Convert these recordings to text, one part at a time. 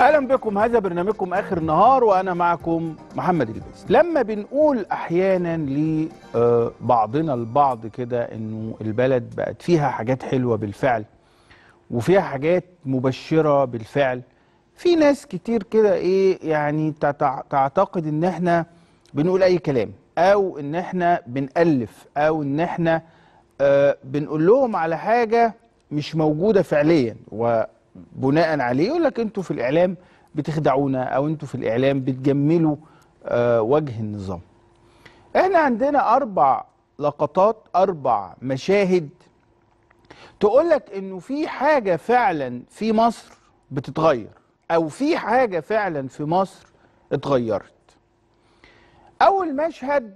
اهلا بكم هذا برنامجكم اخر النهار وانا معكم محمد الباز لما بنقول احيانا لبعضنا البعض كده انه البلد بقت فيها حاجات حلوه بالفعل وفيها حاجات مبشره بالفعل في ناس كتير كده ايه يعني تع- تعتقد ان احنا بنقول اي كلام او ان احنا بنألف او ان احنا آه بنقول لهم على حاجه مش موجوده فعليا وبناء عليه يقول لك انتوا في الاعلام بتخدعونا او انتوا في الاعلام بتجملوا آه وجه النظام احنا عندنا اربع لقطات اربع مشاهد تقول لك انه في حاجه فعلا في مصر بتتغير او في حاجه فعلا في مصر اتغيرت اول مشهد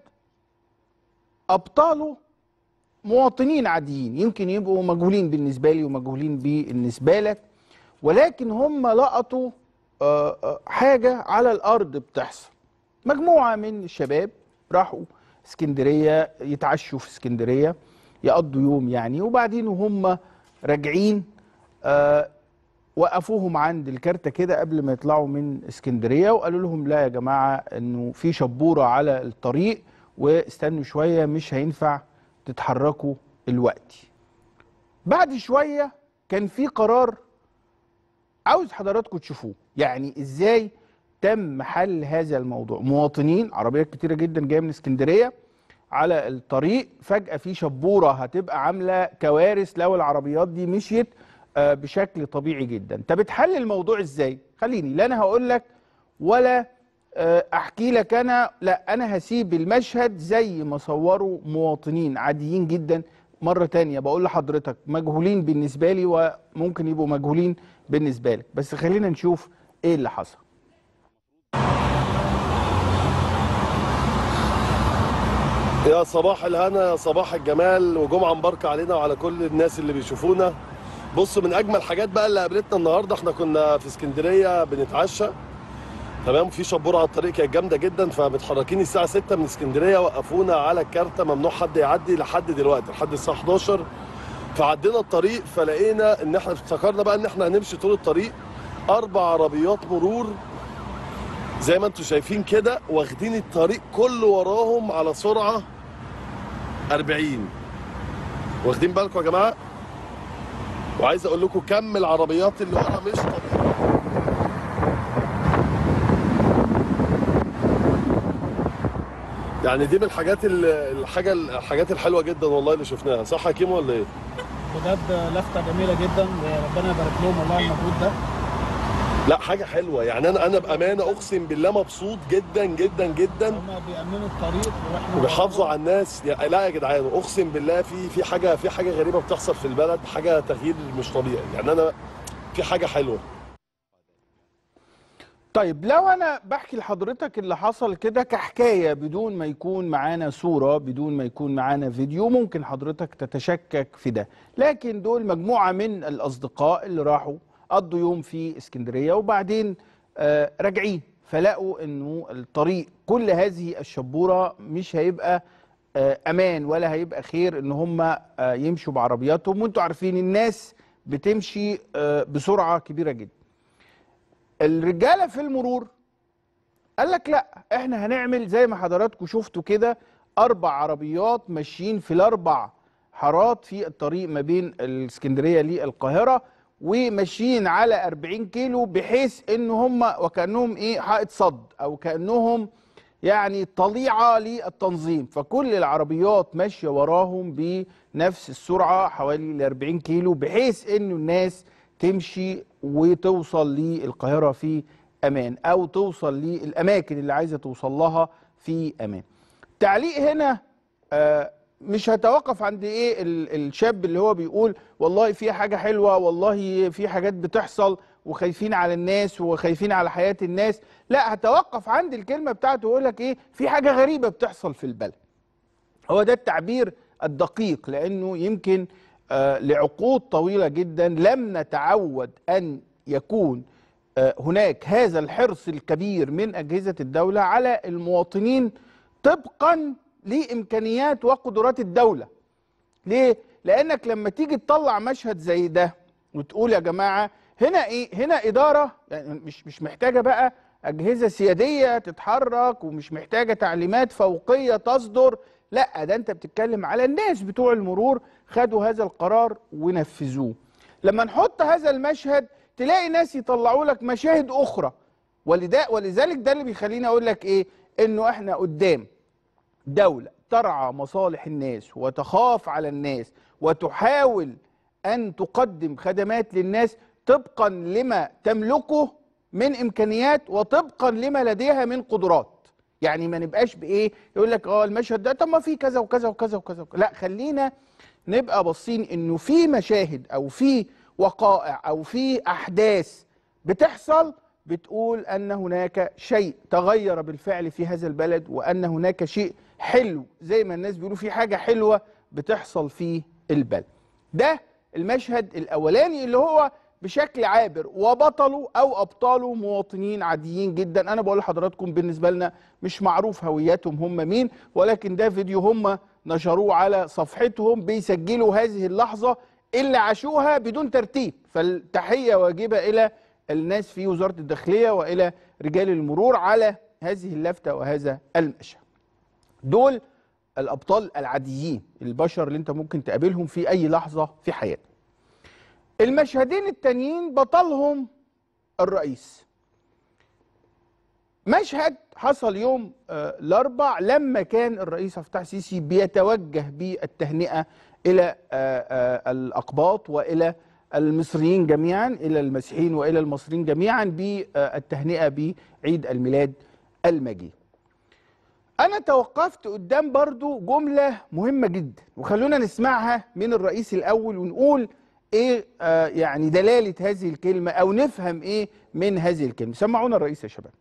ابطاله مواطنين عاديين يمكن يبقوا مجهولين بالنسبه لي ومجهولين بالنسبه لك ولكن هم لقطوا آه، آه، حاجه على الارض بتحصل مجموعه من الشباب راحوا اسكندريه يتعشوا في اسكندريه يقضوا يوم يعني وبعدين وهم راجعين آه، وقفوهم عند الكارتة كده قبل ما يطلعوا من اسكندرية وقالوا لهم لا يا جماعة انه في شبورة على الطريق واستنوا شوية مش هينفع تتحركوا الوقت بعد شوية كان في قرار عاوز حضراتكم تشوفوه يعني ازاي تم حل هذا الموضوع مواطنين عربيات كتيرة جدا جاية من اسكندرية على الطريق فجأة في شبورة هتبقى عاملة كوارث لو العربيات دي مشيت آه، بشكل طبيعي جدا طب اتحل الموضوع ازاي خليني لا انا هقول لك ولا آه، احكي لك انا لا انا هسيب المشهد زي ما صوروا مواطنين عاديين جدا مرة تانية بقول لحضرتك مجهولين بالنسبة لي وممكن يبقوا مجهولين بالنسبة لك بس خلينا نشوف ايه اللي حصل يا صباح الهنا يا صباح الجمال وجمعة مباركة علينا وعلى كل الناس اللي بيشوفونا بصوا من أجمل حاجات بقى اللي قابلتنا النهاردة احنا كنا في اسكندرية بنتعشى تمام في شبورة على الطريق كانت جامدة جدا فمتحركين الساعة 6 من اسكندرية وقفونا على الكارتة ممنوع حد يعدي لحد دلوقتي لحد الساعة 11 فعدينا الطريق فلقينا ان احنا افتكرنا بقى ان احنا هنمشي طول الطريق اربع عربيات مرور زي ما انتم شايفين كده واخدين الطريق كله وراهم على سرعه 40 واخدين بالكم يا جماعه وعايز اقول لكم كم العربيات اللي ورا مش طبيعي يعني دي من الحاجات ال- الحاجه الحاجات الحلوه جدا والله اللي شفناها صح يا كيمو ولا ايه؟ بجد لفته جميله جدا وربنا يبارك لهم والله المجهود ده لا حاجه حلوه يعني انا انا بامانه اقسم بالله مبسوط جدا جدا جدا هم بيأمنوا الطريق واحنا وبيحافظوا على الناس يا لا يا جدعان اقسم بالله في في حاجه في حاجه غريبه بتحصل في البلد حاجه تغيير مش طبيعي يعني انا في حاجه حلوه طيب لو انا بحكي لحضرتك اللي حصل كده كحكايه بدون ما يكون معانا صوره بدون ما يكون معانا فيديو ممكن حضرتك تتشكك في ده لكن دول مجموعه من الاصدقاء اللي راحوا قضوا يوم في اسكندريه وبعدين آه راجعين فلقوا انه الطريق كل هذه الشبوره مش هيبقى آه امان ولا هيبقى خير ان هم آه يمشوا بعربياتهم وانتوا عارفين الناس بتمشي آه بسرعه كبيره جدا الرجاله في المرور قال لك لا احنا هنعمل زي ما حضراتكم شفتوا كده اربع عربيات ماشيين في الاربع حارات في الطريق ما بين الاسكندريه للقاهره وماشيين على 40 كيلو بحيث ان هم وكانهم ايه حائط صد او كانهم يعني طليعه للتنظيم فكل العربيات ماشيه وراهم بنفس السرعه حوالي ال 40 كيلو بحيث انه الناس تمشي وتوصل للقاهره في امان او توصل للاماكن اللي عايزه توصل لها في امان. تعليق هنا آه مش هتوقف عند ايه ال- الشاب اللي هو بيقول والله في حاجه حلوه والله في حاجات بتحصل وخايفين على الناس وخايفين على حياه الناس لا هتوقف عند الكلمه بتاعته ويقول لك ايه في حاجه غريبه بتحصل في البلد هو ده التعبير الدقيق لانه يمكن آه، لعقود طويله جدا لم نتعود ان يكون آه، هناك هذا الحرص الكبير من اجهزه الدوله على المواطنين طبقا لامكانيات وقدرات الدوله. ليه؟ لانك لما تيجي تطلع مشهد زي ده وتقول يا جماعه هنا ايه هنا اداره يعني مش مش محتاجه بقى اجهزه سياديه تتحرك ومش محتاجه تعليمات فوقيه تصدر لا ده انت بتتكلم على الناس بتوع المرور خدوا هذا القرار ونفذوه لما نحط هذا المشهد تلاقي ناس يطلعوا لك مشاهد اخرى ولذا ولذلك ده اللي بيخليني اقول لك ايه انه احنا قدام دولة ترعى مصالح الناس وتخاف على الناس وتحاول أن تقدم خدمات للناس طبقا لما تملكه من إمكانيات وطبقا لما لديها من قدرات يعني ما نبقاش بإيه يقول لك اه المشهد ده طب ما في كذا وكذا وكذا وكذا وكذا. لا خلينا نبقى باصين انه في مشاهد او في وقائع او في احداث بتحصل بتقول ان هناك شيء تغير بالفعل في هذا البلد وان هناك شيء حلو زي ما الناس بيقولوا في حاجه حلوه بتحصل في البلد ده المشهد الاولاني اللي هو بشكل عابر وبطله او ابطاله مواطنين عاديين جدا انا بقول لحضراتكم بالنسبه لنا مش معروف هوياتهم هم مين ولكن ده فيديو هم نشروه على صفحتهم بيسجلوا هذه اللحظه اللي عاشوها بدون ترتيب فالتحيه واجبه الى الناس في وزاره الداخليه والى رجال المرور على هذه اللفته وهذا المشهد دول الابطال العاديين البشر اللي انت ممكن تقابلهم في اي لحظه في حياتك المشهدين التانيين بطلهم الرئيس مشهد حصل يوم آه، الاربع لما كان الرئيس عبد الفتاح السيسي بيتوجه بالتهنئه الى آه، آه، الاقباط والى المصريين جميعا الى المسيحيين والى المصريين جميعا بالتهنئه بعيد الميلاد المجيد انا توقفت قدام برضو جمله مهمه جدا وخلونا نسمعها من الرئيس الاول ونقول ايه آه يعني دلاله هذه الكلمه او نفهم ايه من هذه الكلمه سمعونا الرئيس يا شباب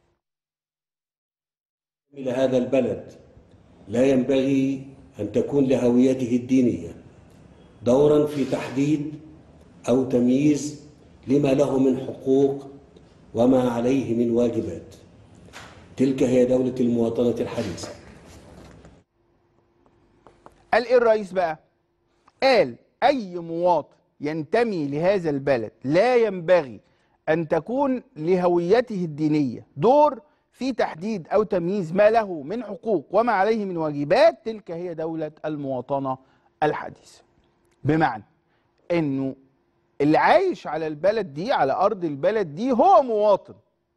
إلى هذا البلد لا ينبغي أن تكون لهويته الدينية دورا في تحديد أو تمييز لما له من حقوق وما عليه من واجبات تلك هي دولة المواطنة الحديثة قال ايه الرئيس بقى قال اي مواطن ينتمي لهذا البلد لا ينبغي ان تكون لهويته الدينيه دور في تحديد او تمييز ما له من حقوق وما عليه من واجبات تلك هي دوله المواطنه الحديثه بمعنى انه اللي عايش على البلد دي على ارض البلد دي هو مواطن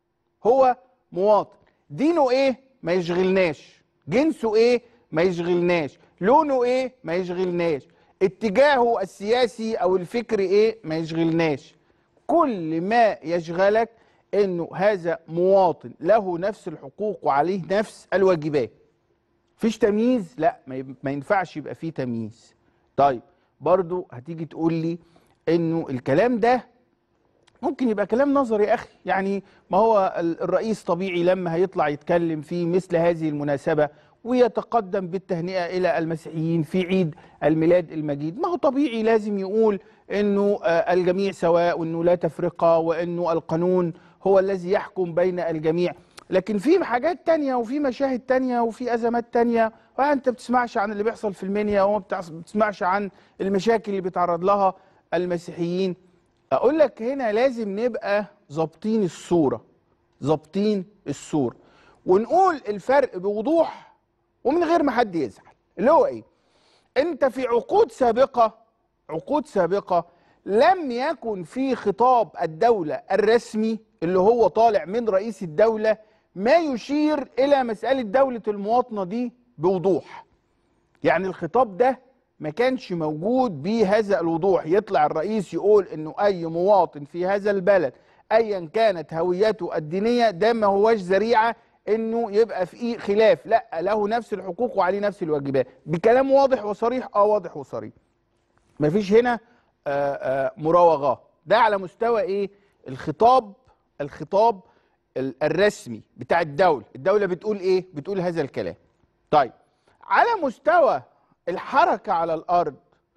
هو مواطن دينه ايه ما يشغلناش جنسه ايه ما يشغلناش لونه ايه ما يشغلناش اتجاهه السياسي او الفكري ايه ما يشغلناش كل ما يشغلك انه هذا مواطن له نفس الحقوق وعليه نفس الواجبات فيش تمييز لا ما ي- ما ينفعش يبقى فيه تمييز طيب برضو هتيجي تقول لي انه الكلام ده ممكن يبقى كلام نظري يا اخي يعني ما هو ال- الرئيس طبيعي لما هيطلع يتكلم في مثل هذه المناسبه ويتقدم بالتهنئه الى المسيحيين في عيد الميلاد المجيد ما هو طبيعي لازم يقول انه آه، الجميع سواء وانه لا تفرقه وانه القانون هو الذي يحكم بين الجميع لكن في حاجات تانية وفي مشاهد تانية وفي ازمات تانية وانت بتسمعش عن اللي بيحصل في المنيا وما بتعص- بتسمعش عن المشاكل اللي بيتعرض لها المسيحيين اقول لك هنا لازم نبقى ظابطين الصوره ظابطين الصوره ونقول الفرق بوضوح ومن غير ما حد يزعل اللي هو ايه انت في عقود سابقه عقود سابقه لم يكن في خطاب الدوله الرسمي اللي هو طالع من رئيس الدوله ما يشير الى مساله دوله المواطنه دي بوضوح يعني الخطاب ده ما كانش موجود بهذا الوضوح يطلع الرئيس يقول انه اي مواطن في هذا البلد ايا كانت هويته الدينيه ده ما هوش ذريعه انه يبقى في خلاف لا له نفس الحقوق وعليه نفس الواجبات بكلام واضح وصريح اه واضح وصريح مفيش هنا آه، آه، مراوغات ده على مستوى ايه الخطاب الخطاب ال- الرسمي بتاع الدوله الدوله بتقول ايه بتقول هذا الكلام طيب على مستوى الحركه على الارض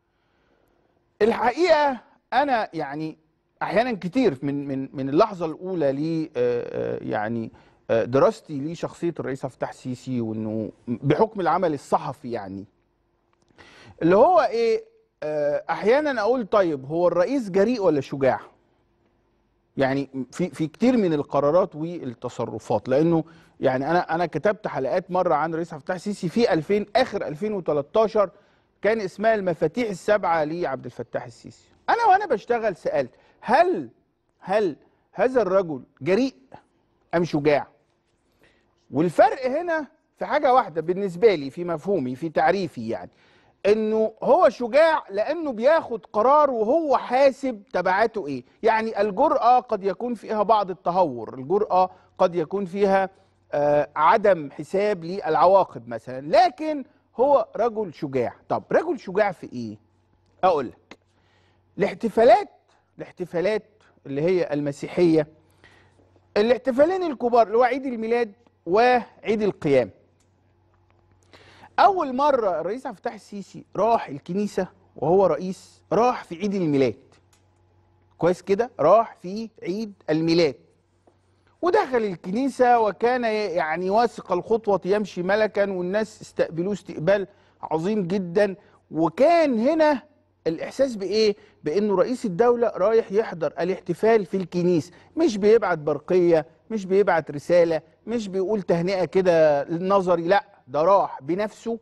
الحقيقه انا يعني احيانا كتير من من من اللحظه الاولى ل يعني آه، دراستي لشخصيه الرئيس عبد الفتاح السيسي وانه بحكم العمل الصحفي يعني اللي هو ايه آه، احيانا اقول طيب هو الرئيس جريء ولا شجاع يعني في في كتير من القرارات والتصرفات لانه يعني انا انا كتبت حلقات مره عن الرئيس عبد الفتاح السيسي في 2000 اخر 2013 كان اسمها المفاتيح السبعه لعبد الفتاح السيسي انا وانا بشتغل سالت هل هل هذا الرجل جريء ام شجاع والفرق هنا في حاجه واحده بالنسبه لي في مفهومي في تعريفي يعني انه هو شجاع لانه بياخد قرار وهو حاسب تبعاته ايه يعني الجرأة قد يكون فيها بعض التهور الجرأة قد يكون فيها آه عدم حساب للعواقب مثلا لكن هو رجل شجاع طب رجل شجاع في ايه اقول لك الاحتفالات الاحتفالات اللي هي المسيحية الاحتفالين الكبار اللي هو عيد الميلاد وعيد القيامه اول مره الرئيس عبد الفتاح السيسي راح الكنيسه وهو رئيس راح في عيد الميلاد كويس كده راح في عيد الميلاد ودخل الكنيسه وكان يعني واثق الخطوه يمشي ملكا والناس استقبلوه استقبال عظيم جدا وكان هنا الاحساس بايه بانه رئيس الدوله رايح يحضر الاحتفال في الكنيسه مش بيبعت برقيه مش بيبعت رساله مش بيقول تهنئه كده نظري لا ده راح بنفسه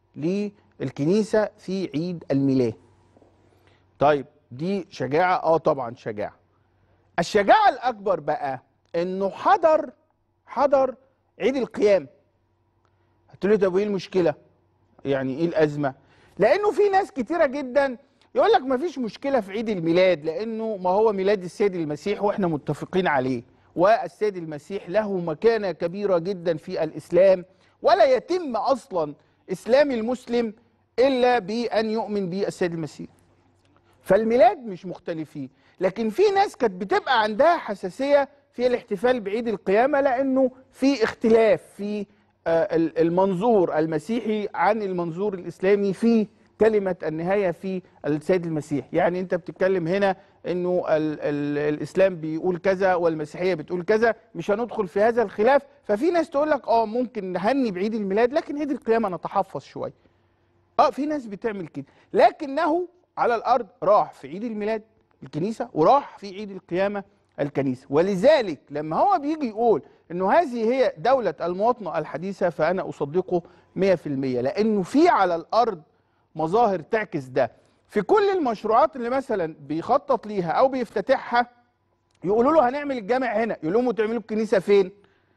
للكنيسة في عيد الميلاد طيب دي شجاعة اه طبعا شجاعة الشجاعة الأكبر بقى إنه حضر حضر عيد القيامة قلت له طب إيه المشكلة؟ يعني إيه الأزمة؟ لأنه في ناس كتيرة جدا يقول لك مفيش مشكلة في عيد الميلاد لأنه ما هو ميلاد السيد المسيح وإحنا متفقين عليه والسيد المسيح له مكانة كبيرة جدا في الإسلام ولا يتم اصلا اسلام المسلم الا بان يؤمن بالسيد المسيح فالميلاد مش مختلفين لكن في ناس كانت بتبقى عندها حساسيه في الاحتفال بعيد القيامه لانه في اختلاف في المنظور المسيحي عن المنظور الاسلامي في كلمه النهايه في السيد المسيح يعني انت بتتكلم هنا انه ال ال الاسلام بيقول كذا والمسيحيه بتقول كذا مش هندخل في هذا الخلاف ففي ناس تقول لك اه ممكن نهني بعيد الميلاد لكن عيد القيامه نتحفظ شويه اه في ناس بتعمل كده لكنه على الارض راح في عيد الميلاد الكنيسه وراح في عيد القيامه الكنيسه ولذلك لما هو بيجي يقول انه هذه هي دوله المواطنه الحديثه فانا اصدقه 100% لانه في على الارض مظاهر تعكس ده في كل المشروعات اللي مثلا بيخطط ليها او بيفتتحها يقولوا له هنعمل الجامع هنا يقول لهم تعملوا الكنيسه فين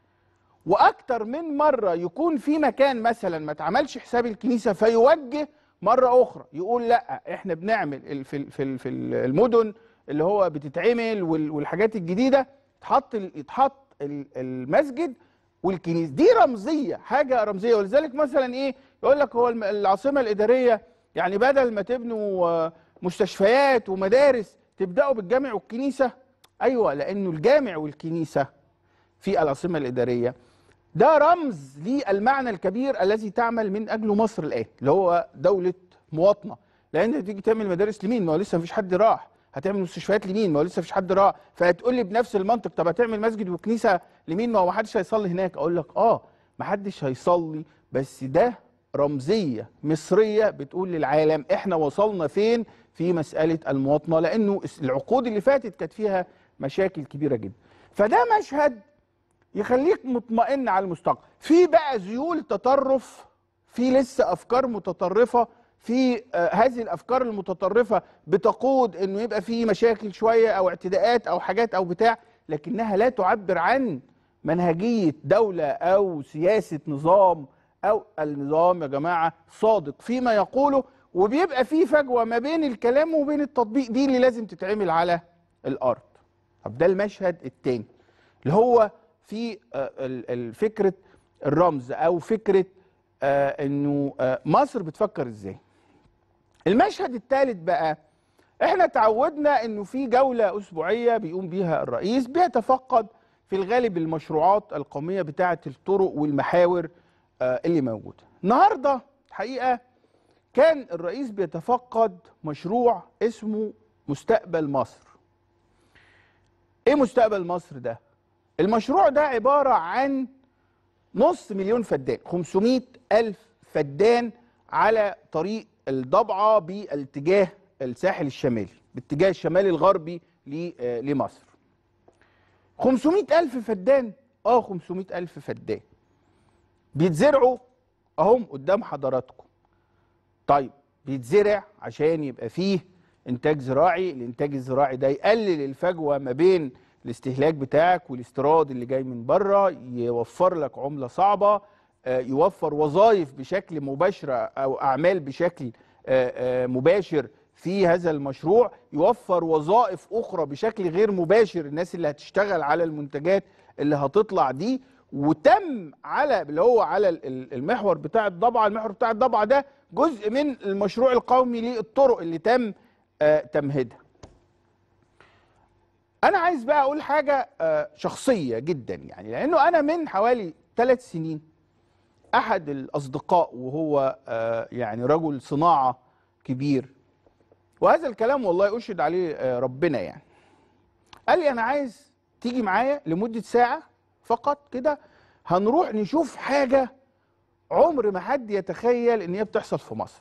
واكتر من مره يكون في مكان مثلا ما اتعملش حساب الكنيسه فيوجه مره اخرى يقول لا احنا بنعمل في في في المدن اللي هو بتتعمل والحاجات الجديده تحط يتحط المسجد والكنيسه دي رمزيه حاجه رمزيه ولذلك مثلا ايه يقول لك هو العاصمه الاداريه يعني بدل ما تبنوا مستشفيات ومدارس تبداوا بالجامع والكنيسه ايوه لانه الجامع والكنيسه في العاصمه الاداريه ده رمز للمعنى الكبير الذي تعمل من اجله مصر الان اللي هو دوله مواطنه لان انت تيجي تعمل مدارس لمين ما هو لسه مفيش حد راح هتعمل مستشفيات لمين ما هو لسه مفيش حد راح فهتقول لي بنفس المنطق طب هتعمل مسجد وكنيسه لمين ما هو محدش هيصلي هناك اقول لك اه محدش هيصلي بس ده رمزيه مصريه بتقول للعالم احنا وصلنا فين في مساله المواطنه لانه العقود اللي فاتت كانت فيها مشاكل كبيره جدا فده مشهد يخليك مطمئن على المستقبل في بقى ذيول تطرف في لسه افكار متطرفه في آه هذه الافكار المتطرفه بتقود انه يبقى في مشاكل شويه او اعتداءات او حاجات او بتاع لكنها لا تعبر عن منهجيه دوله او سياسه نظام او النظام يا جماعه صادق فيما يقوله وبيبقى في فجوه ما بين الكلام وبين التطبيق دي اللي لازم تتعمل على الارض طب ده المشهد الثاني اللي هو في فكره الرمز او فكره انه مصر بتفكر ازاي المشهد الثالث بقى احنا تعودنا انه في جوله اسبوعيه بيقوم بيها الرئيس بيتفقد في الغالب المشروعات القوميه بتاعه الطرق والمحاور اللي موجوده النهارده الحقيقه كان الرئيس بيتفقد مشروع اسمه مستقبل مصر ايه مستقبل مصر ده المشروع ده عباره عن نص مليون فدان 500 الف فدان على طريق الضبعه باتجاه الساحل الشمالي باتجاه الشمالي الغربي لمصر 500 ألف فدان اه 500 ألف فدان بيتزرعوا اهم قدام حضراتكم طيب بيتزرع عشان يبقى فيه انتاج زراعي الانتاج الزراعي ده يقلل الفجوه ما بين الاستهلاك بتاعك والاستيراد اللي جاي من بره يوفر لك عمله صعبه آه، يوفر وظائف بشكل مباشره او اعمال بشكل آه، آه، مباشر في هذا المشروع يوفر وظائف اخرى بشكل غير مباشر الناس اللي هتشتغل على المنتجات اللي هتطلع دي وتم على اللي هو على ال- ال- المحور بتاع الضبعه المحور بتاع الضبعه ده جزء من المشروع القومي للطرق اللي تم آه، تمهيدها انا عايز بقى اقول حاجه آه، شخصيه جدا يعني لانه انا من حوالي ثلاث سنين احد الاصدقاء وهو آه، يعني رجل صناعه كبير وهذا الكلام والله اشهد عليه آه، ربنا يعني قال لي انا عايز تيجي معايا لمده ساعه فقط كده هنروح نشوف حاجه عمر ما حد يتخيل ان هي بتحصل في مصر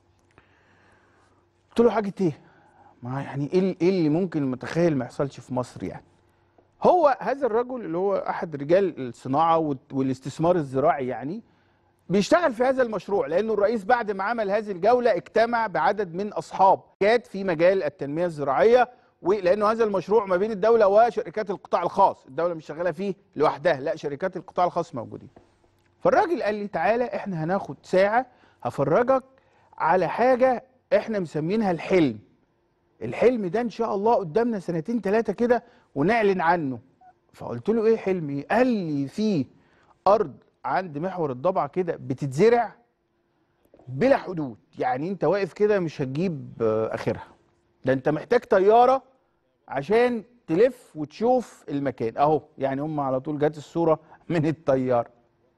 قلت له حاجه ايه ما يعني ايه ال- إيه اللي ممكن متخيل ما يحصلش في مصر يعني هو هذا الرجل اللي هو احد رجال الصناعه والت- والاستثمار الزراعي يعني بيشتغل في هذا المشروع لانه الرئيس بعد ما عمل هذه الجوله اجتمع بعدد من اصحاب شركات في مجال التنميه الزراعيه ولانه هذا المشروع ما بين الدوله وشركات القطاع الخاص الدوله مش شغاله فيه لوحدها لا شركات القطاع الخاص موجودين فالراجل قال لي تعالى احنا هناخد ساعه هفرجك على حاجه احنا مسمينها الحلم الحلم ده ان شاء الله قدامنا سنتين ثلاثه كده ونعلن عنه فقلت له ايه حلمي قال لي في ارض عند محور الضبعه كده بتتزرع بلا حدود يعني انت واقف كده مش هتجيب آه، اخرها ده انت محتاج طياره عشان تلف وتشوف المكان اهو يعني هم على طول جت الصوره من الطياره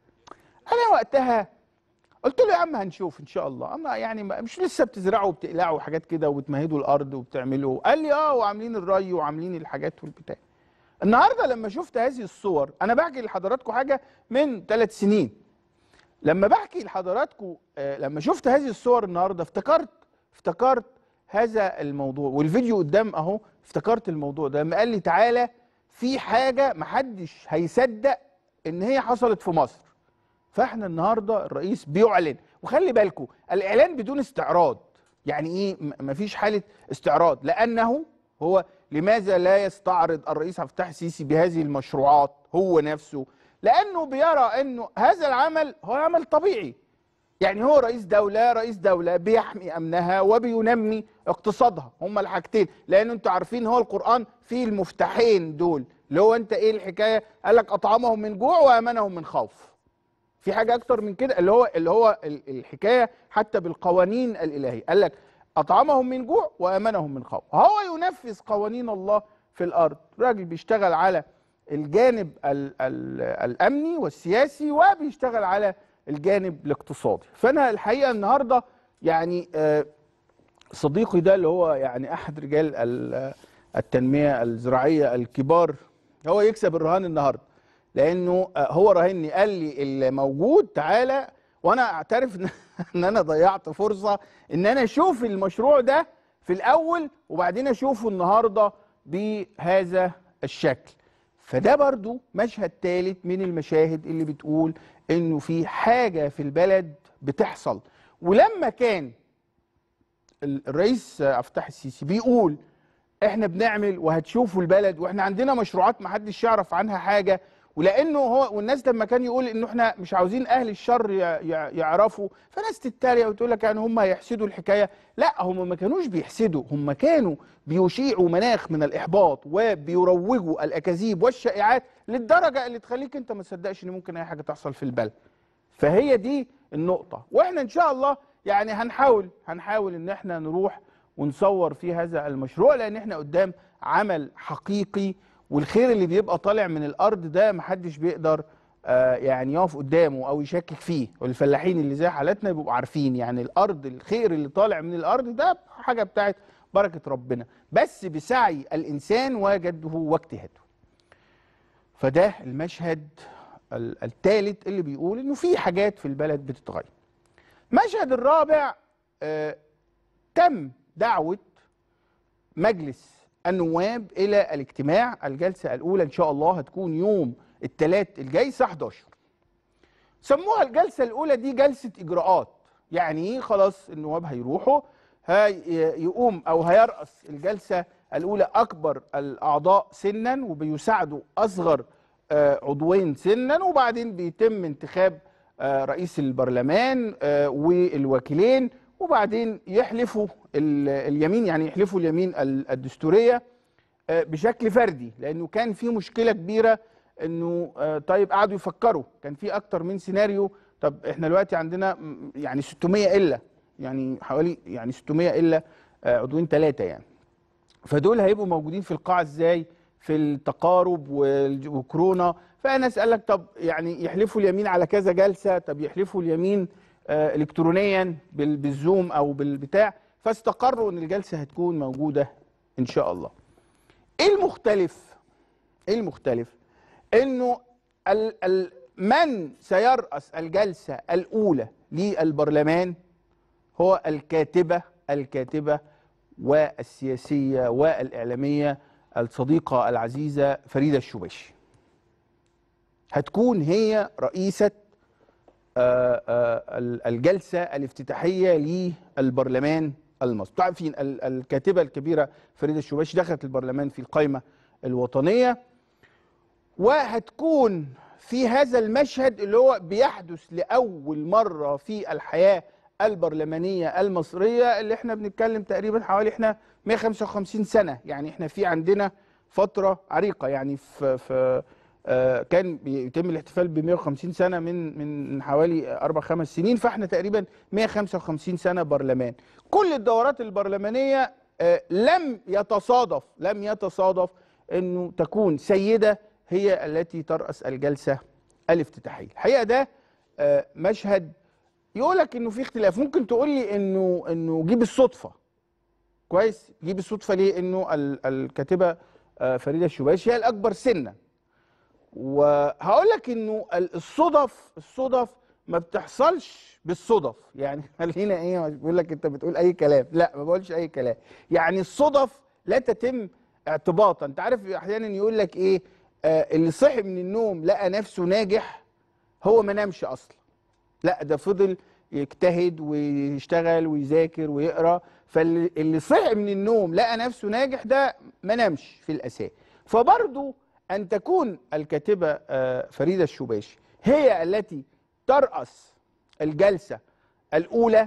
انا وقتها قلت له يا عم هنشوف ان شاء الله اما يعني ما- مش لسه بتزرعوا وبتقلعوا حاجات كده وبتمهدوا الارض وبتعملوا قال لي اه وعاملين الري وعاملين الحاجات والبتاع النهارده لما شفت هذه الصور انا بحكي لحضراتكم حاجه من ثلاث سنين لما بحكي لحضراتكم آه، لما شفت هذه الصور النهارده افتكرت افتكرت هذا الموضوع والفيديو قدام اهو افتكرت الموضوع ده لما قال لي تعالى في حاجه محدش هيصدق ان هي حصلت في مصر فاحنا النهارده الرئيس بيعلن وخلي بالكم الاعلان بدون استعراض يعني ايه م- مفيش حاله استعراض لانه هو لماذا لا يستعرض الرئيس عبد الفتاح السيسي بهذه المشروعات هو نفسه لانه بيرى انه هذا العمل هو عمل طبيعي يعني هو رئيس دولة رئيس دولة بيحمي أمنها وبينمي اقتصادها هما الحاجتين لأن أنتوا عارفين هو القرآن فيه المفتاحين دول اللي هو أنت إيه الحكاية قال لك أطعمهم من جوع وأمنهم من خوف في حاجه اكتر من كده اللي هو اللي هو ال- الحكايه حتى بالقوانين الالهيه قال لك اطعمهم من جوع وامنهم من خوف هو ينفذ قوانين الله في الارض راجل بيشتغل على الجانب ال ال الامني والسياسي وبيشتغل على الجانب الاقتصادي فانا الحقيقه النهارده يعني آه صديقي ده اللي هو يعني احد رجال ال- التنميه الزراعيه الكبار هو يكسب الرهان النهارده لانه آه، هو راهني قال لي اللي موجود تعالى وانا اعترف إن- ان انا ضيعت فرصه ان انا اشوف المشروع ده في الاول وبعدين اشوفه النهارده بهذا الشكل فده برضو مشهد ثالث من المشاهد اللي بتقول انه في حاجه في البلد بتحصل ولما كان ال- الرئيس عبد الفتاح السيسي بيقول احنا بنعمل وهتشوفوا البلد واحنا عندنا مشروعات ما حدش يعرف عنها حاجه ولانه هو والناس لما كان يقول انه احنا مش عاوزين اهل الشر ي- ي- يعرفوا فناس تتريق وتقول لك يعني هم هيحسدوا الحكايه لا هم ما كانوش بيحسدوا هم كانوا بيشيعوا مناخ من الاحباط وبيروجوا الاكاذيب والشائعات للدرجه اللي تخليك انت ما تصدقش ان ممكن اي حاجه تحصل في البلد فهي دي النقطة واحنا ان شاء الله يعني هنحاول هنحاول ان احنا نروح ونصور في هذا المشروع لان احنا قدام عمل حقيقي والخير اللي بيبقى طالع من الارض ده محدش بيقدر آه يعني يقف قدامه او يشكك فيه والفلاحين اللي زي حالتنا بيبقوا عارفين يعني الارض الخير اللي طالع من الارض ده حاجة بتاعت بركة ربنا بس بسعي الانسان وجده واجتهاده فده المشهد ال- الثالث اللي بيقول انه في حاجات في البلد بتتغير المشهد الرابع آه تم دعوة مجلس النواب الى الاجتماع الجلسه الاولى ان شاء الله هتكون يوم الثلاث الجاي الساعه 11 سموها الجلسه الاولى دي جلسه اجراءات يعني ايه خلاص النواب هيروحوا هي يقوم او هيرأس الجلسه الاولى اكبر الاعضاء سنا وبيساعدوا اصغر آه، عضوين سنا وبعدين بيتم انتخاب آه، رئيس البرلمان آه، والوكيلين وبعدين يحلفوا ال- اليمين يعني يحلفوا اليمين ال- الدستوريه آه، بشكل فردي لانه كان في مشكله كبيره انه آه، طيب قعدوا يفكروا كان في اكتر من سيناريو طب احنا دلوقتي عندنا م- يعني 600 الا يعني حوالي يعني 600 الا آه، عضوين ثلاثه يعني فدول هيبقوا موجودين في القاعه ازاي في التقارب والج- وكورونا فانا اسالك طب يعني يحلفوا اليمين على كذا جلسه طب يحلفوا اليمين آه، الكترونيا بال- بالزوم او بالبتاع فاستقروا ان الجلسه هتكون موجوده ان شاء الله ايه المختلف ايه المختلف انه ال ال من سيرأس الجلسه الاولى للبرلمان هو الكاتبه الكاتبه والسياسيه والاعلاميه الصديقه العزيزه فريده الشباشي هتكون هي رئيسه آه، آه، ال- الجلسه الافتتاحيه للبرلمان المصري طبعا عارفين ال- الكاتبه الكبيره فريده الشباشي دخلت البرلمان في القائمه الوطنيه وهتكون في هذا المشهد اللي هو بيحدث لاول مره في الحياه البرلمانيه المصريه اللي احنا بنتكلم تقريبا حوالي احنا 155 سنه يعني احنا في عندنا فتره عريقه يعني في في آه، كان بيتم الاحتفال ب 150 سنه من من حوالي اربع خمس سنين فاحنا تقريبا 155 سنه برلمان كل الدورات البرلمانيه آه، لم يتصادف لم يتصادف انه تكون سيده هي التي ترأس الجلسه الافتتاحيه الحقيقه ده آه، مشهد يقول لك انه في اختلاف ممكن تقول لي انه انه جيب الصدفه كويس جيب الصدفه ليه انه ال- الكاتبه آه، فريده الشباشي هي الاكبر سنا وهقول لك انه ال- الصدف الصدف ما بتحصلش بالصدف يعني خلينا ايه بيقول لك انت بتقول اي كلام لا ما بقولش اي كلام يعني الصدف لا تتم اعتباطا انت عارف احيانا يقول لك ايه آه اللي صحي من النوم لقى نفسه ناجح هو ما نامش اصلا لا ده فضل يجتهد ويشتغل ويذاكر ويقرا فاللي صحي من النوم لقى نفسه ناجح ده ما نامش في الاساس فبرضو ان تكون الكاتبه آه، فريده الشباشي هي التي تراس الجلسه الاولى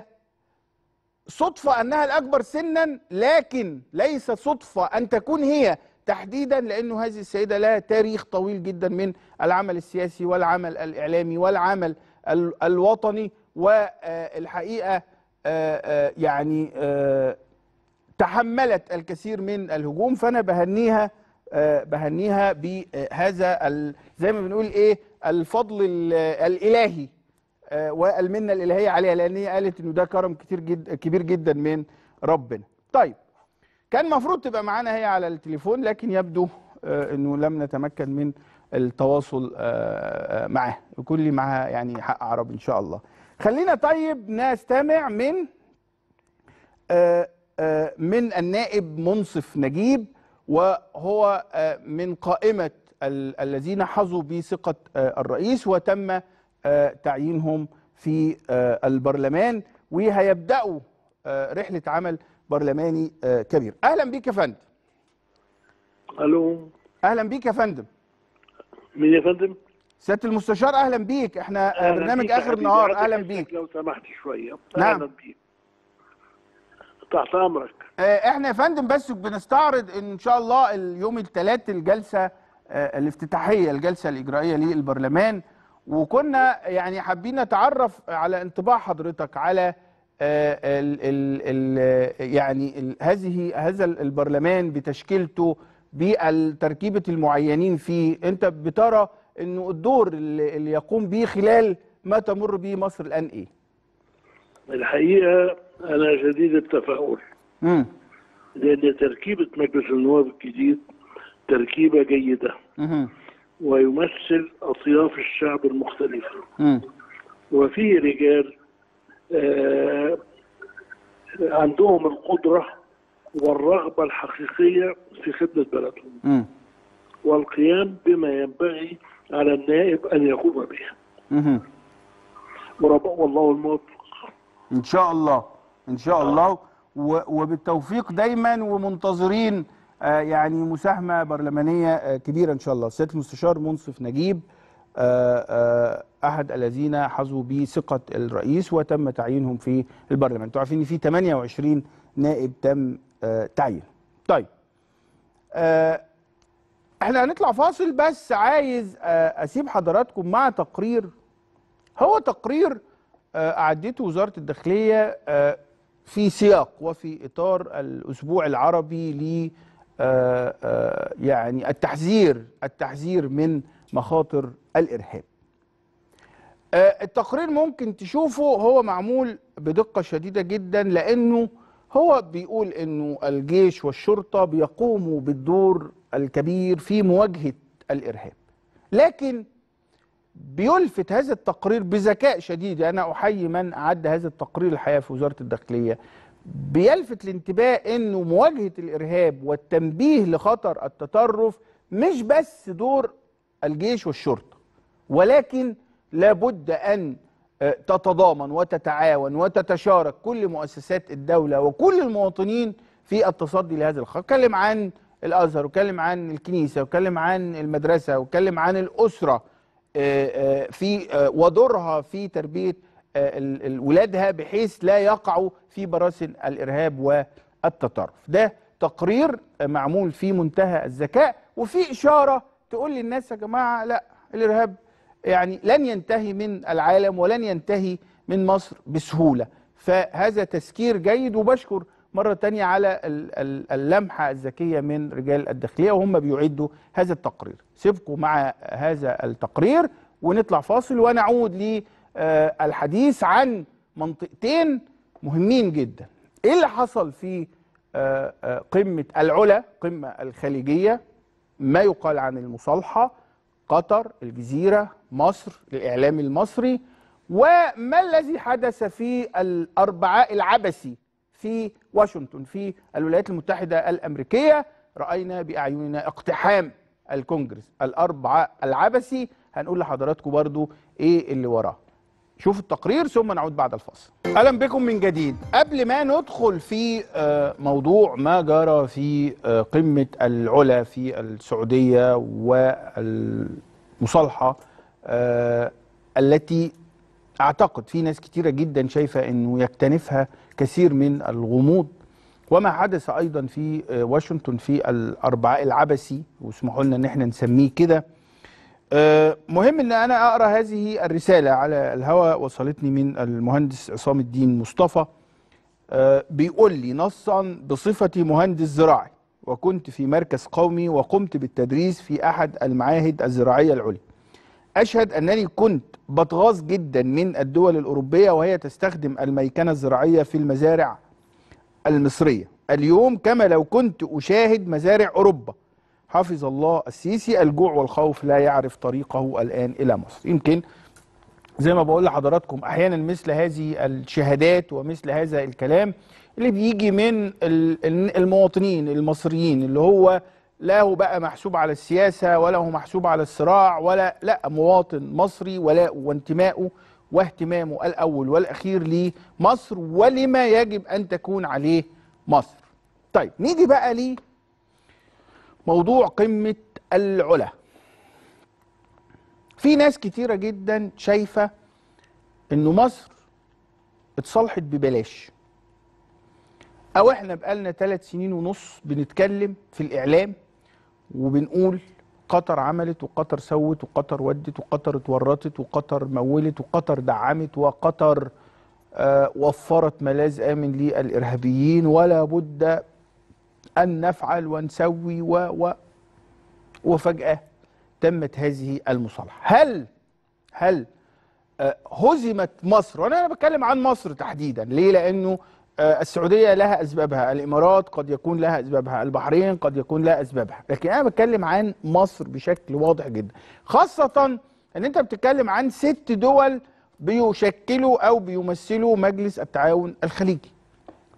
صدفه انها الاكبر سنا لكن ليس صدفه ان تكون هي تحديدا لانه هذه السيده لها تاريخ طويل جدا من العمل السياسي والعمل الاعلامي والعمل ال- الوطني والحقيقه آه، آه، يعني آه، تحملت الكثير من الهجوم فانا بهنيها آه، بهنيها بهذا ال- زي ما بنقول ايه الفضل ال- الالهي آه، والمنه الالهيه عليها لان هي قالت انه ده كرم كتير جد كبير جدا من ربنا. طيب كان المفروض تبقى معانا هي على التليفون لكن يبدو آه، انه لم نتمكن من التواصل آه، آه، معاه يكون لي معاها يعني حق عرب ان شاء الله. خلينا طيب نستمع من آه، آه، من النائب منصف نجيب وهو آه، من قائمة ال- الذين حظوا بثقة آه، الرئيس وتم آه، تعيينهم في آه، البرلمان وهيبدأوا آه، رحلة عمل برلماني آه، كبير أهلا بيك يا فندم الو أهلا بيك يا فندم مين يا فندم؟ سيادة المستشار أهلا بيك احنا آه، أهلاً برنامج بيك يا آخر حبيبي. النهار عايز أهلا أسألك بيك لو سمحت شويه نعم. اهلا بيك تحت امرك آه، احنا يا فندم بس بنستعرض ان شاء الله اليوم الثلاث الجلسه آه، الافتتاحيه الجلسه الاجرائيه للبرلمان وكنا يعني حابين نتعرف على انطباع حضرتك على آه، ال ال ال يعني ال هذه هذا البرلمان بتشكيلته بالتركيبه المعينين فيه انت بترى انه الدور اللي اللي يقوم به خلال ما تمر به مصر الان ايه؟ الحقيقه انا شديد التفاؤل امم لان تركيبه مجلس النواب الجديد تركيبه جيده امم ويمثل اطياف الشعب المختلفه امم وفيه رجال آه، عندهم القدره والرغبة الحقيقية في خدمة بلدهم مم. والقيام بما ينبغي على النائب أن يقوم به مهم. ورب والله الموفق ان شاء الله ان شاء الله و- وبالتوفيق دايما ومنتظرين آه، يعني مساهمه برلمانيه آه، كبيره ان شاء الله سياده المستشار منصف نجيب آه، آه، احد الذين حظوا بثقه الرئيس وتم تعيينهم في البرلمان انتوا عارفين ان في 28 نائب تم آه، تعيينهم طيب آه، احنا هنطلع فاصل بس عايز آه، اسيب حضراتكم مع تقرير هو تقرير آه، أعدته وزارة الداخلية آه، في سياق وفي إطار الأسبوع العربي ل آه، آه، يعني التحذير التحذير من مخاطر الإرهاب آه، التقرير ممكن تشوفه هو معمول بدقة شديدة جدا لأنه هو بيقول أنه الجيش والشرطة بيقوموا بالدور الكبير في مواجهة الإرهاب لكن بيلفت هذا التقرير بذكاء شديد انا احيي من اعد هذا التقرير الحقيقه في وزاره الداخليه بيلفت الانتباه انه مواجهه الارهاب والتنبيه لخطر التطرف مش بس دور الجيش والشرطه ولكن لابد ان آه، تتضامن وتتعاون وتتشارك كل مؤسسات الدوله وكل المواطنين في التصدي لهذا الخطر اتكلم عن الازهر واتكلم عن الكنيسه واتكلم عن المدرسه واتكلم عن الاسره آه، آه، في آه، ودورها في تربيه آه، ال- ال- ولادها بحيث لا يقعوا في براسن الارهاب والتطرف ده تقرير آه، معمول في منتهى الذكاء وفي اشاره تقول للناس يا جماعه لا الارهاب يعني لن ينتهي من العالم ولن ينتهي من مصر بسهوله فهذا تذكير جيد وبشكر مرة تانية على ال- ال- اللمحة الذكية من رجال الداخلية وهم بيعدوا هذا التقرير سيبكم مع هذا التقرير ونطلع فاصل ونعود للحديث عن منطقتين مهمين جدا ايه اللي حصل في آه، آه، قمة العلا قمة الخليجية ما يقال عن المصالحة قطر الجزيرة مصر الإعلام المصري وما الذي حدث في الأربعاء العبثي في واشنطن في الولايات المتحدة الأمريكية رأينا بأعيننا اقتحام الكونجرس الأربعاء العبثي هنقول لحضراتكم برضو إيه اللي وراه شوف التقرير ثم نعود بعد الفاصل اهلا بكم من جديد قبل ما ندخل في آه، موضوع ما جرى في آه، قمه العلا في السعوديه والمصالحه آه، التي اعتقد في ناس كتيره جدا شايفه انه يكتنفها كثير من الغموض وما حدث ايضا في آه، واشنطن في الاربعاء العبثي واسمحوا لنا ان احنا نسميه كده آه، مهم ان انا اقرا هذه الرساله على الهواء وصلتني من المهندس عصام الدين مصطفى آه، بيقول لي نصا بصفتي مهندس زراعي وكنت في مركز قومي وقمت بالتدريس في احد المعاهد الزراعيه العليا اشهد انني كنت بتغاظ جدا من الدول الاوروبيه وهي تستخدم الميكنه الزراعيه في المزارع المصريه اليوم كما لو كنت اشاهد مزارع اوروبا حفظ الله السيسي الجوع والخوف لا يعرف طريقه الآن إلى مصر يمكن زي ما بقول لحضراتكم أحيانا مثل هذه الشهادات ومثل هذا الكلام اللي بيجي من ال- ال- المواطنين المصريين اللي هو لا هو بقى محسوب على السياسة ولا هو محسوب على الصراع ولا لا مواطن مصري ولا وانتمائه واهتمامه الأول والأخير لمصر ولما يجب أن تكون عليه مصر طيب نيجي بقى ليه موضوع قمة العلا في ناس كتيرة جدا شايفة انه مصر اتصالحت ببلاش او احنا بقالنا ثلاث سنين ونص بنتكلم في الاعلام وبنقول قطر عملت وقطر سوت وقطر ودت وقطر اتورطت وقطر مولت وقطر دعمت وقطر آه وفرت ملاذ امن للارهابيين ولا بد أن نفعل ونسوي و و وفجأة تمت هذه المصالحة هل هل آه، هزمت مصر وانا انا بتكلم عن مصر تحديدا ليه لانه آه، السعوديه لها اسبابها الامارات قد يكون لها اسبابها البحرين قد يكون لها اسبابها لكن انا بتكلم عن مصر بشكل واضح جدا خاصه ان انت بتتكلم عن ست دول بيشكلوا او بيمثلوا مجلس التعاون الخليجي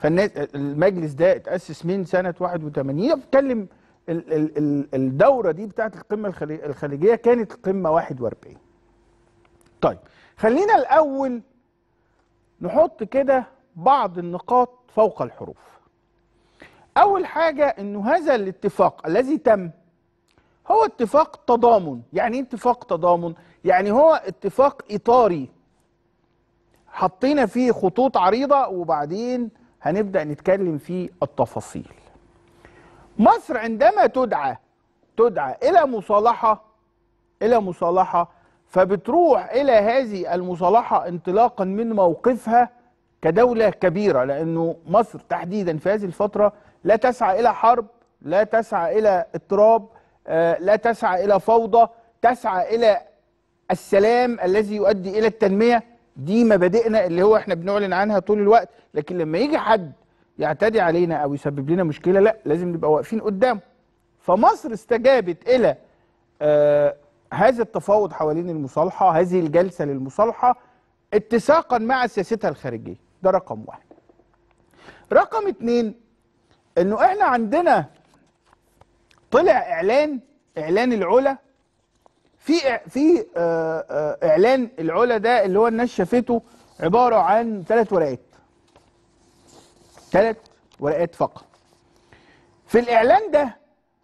فالناس المجلس ده اتأسس من سنة 81 بتكلم ال- ال- ال- الدورة دي بتاعت القمة الخلي- الخليجية كانت القمة 41 طيب خلينا الأول نحط كده بعض النقاط فوق الحروف أول حاجة إنه هذا الاتفاق الذي تم هو اتفاق تضامن يعني ايه اتفاق تضامن يعني هو اتفاق إطاري حطينا فيه خطوط عريضة وبعدين هنبدأ نتكلم في التفاصيل مصر عندما تدعى تدعى إلى مصالحة إلى مصالحة فبتروح إلى هذه المصالحة انطلاقا من موقفها كدولة كبيرة لأنه مصر تحديدا في هذه الفترة لا تسعى إلى حرب لا تسعى إلى اضطراب آه، لا تسعى إلى فوضى تسعى إلى السلام الذي يؤدي الى التنميه دي مبادئنا اللي هو احنا بنعلن عنها طول الوقت لكن لما يجي حد يعتدي علينا او يسبب لنا مشكله لا لازم نبقى واقفين قدامه فمصر استجابت الى آه هذا التفاوض حوالين المصالحه هذه الجلسه للمصالحه اتساقا مع سياستها الخارجيه ده رقم واحد رقم اتنين انه احنا عندنا طلع اعلان اعلان العلا في في آه، آه، اعلان العلا ده اللي هو الناس شافته عباره عن ثلاث ورقات ثلاث ورقات فقط في الاعلان ده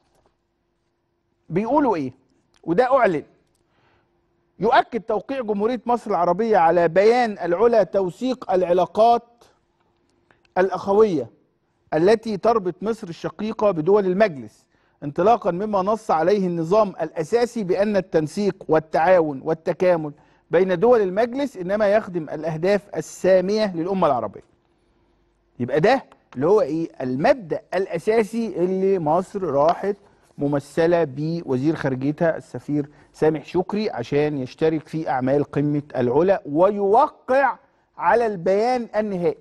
بيقولوا ايه وده اعلن يؤكد توقيع جمهوريه مصر العربيه على بيان العلا توثيق العلاقات الاخويه التي تربط مصر الشقيقه بدول المجلس انطلاقا مما نص عليه النظام الاساسي بان التنسيق والتعاون والتكامل بين دول المجلس انما يخدم الاهداف الساميه للامه العربيه. يبقى ده اللي هو ايه؟ المبدا الاساسي اللي مصر راحت ممثله بوزير خارجيتها السفير سامح شكري عشان يشترك في اعمال قمه العلا ويوقع على البيان النهائي.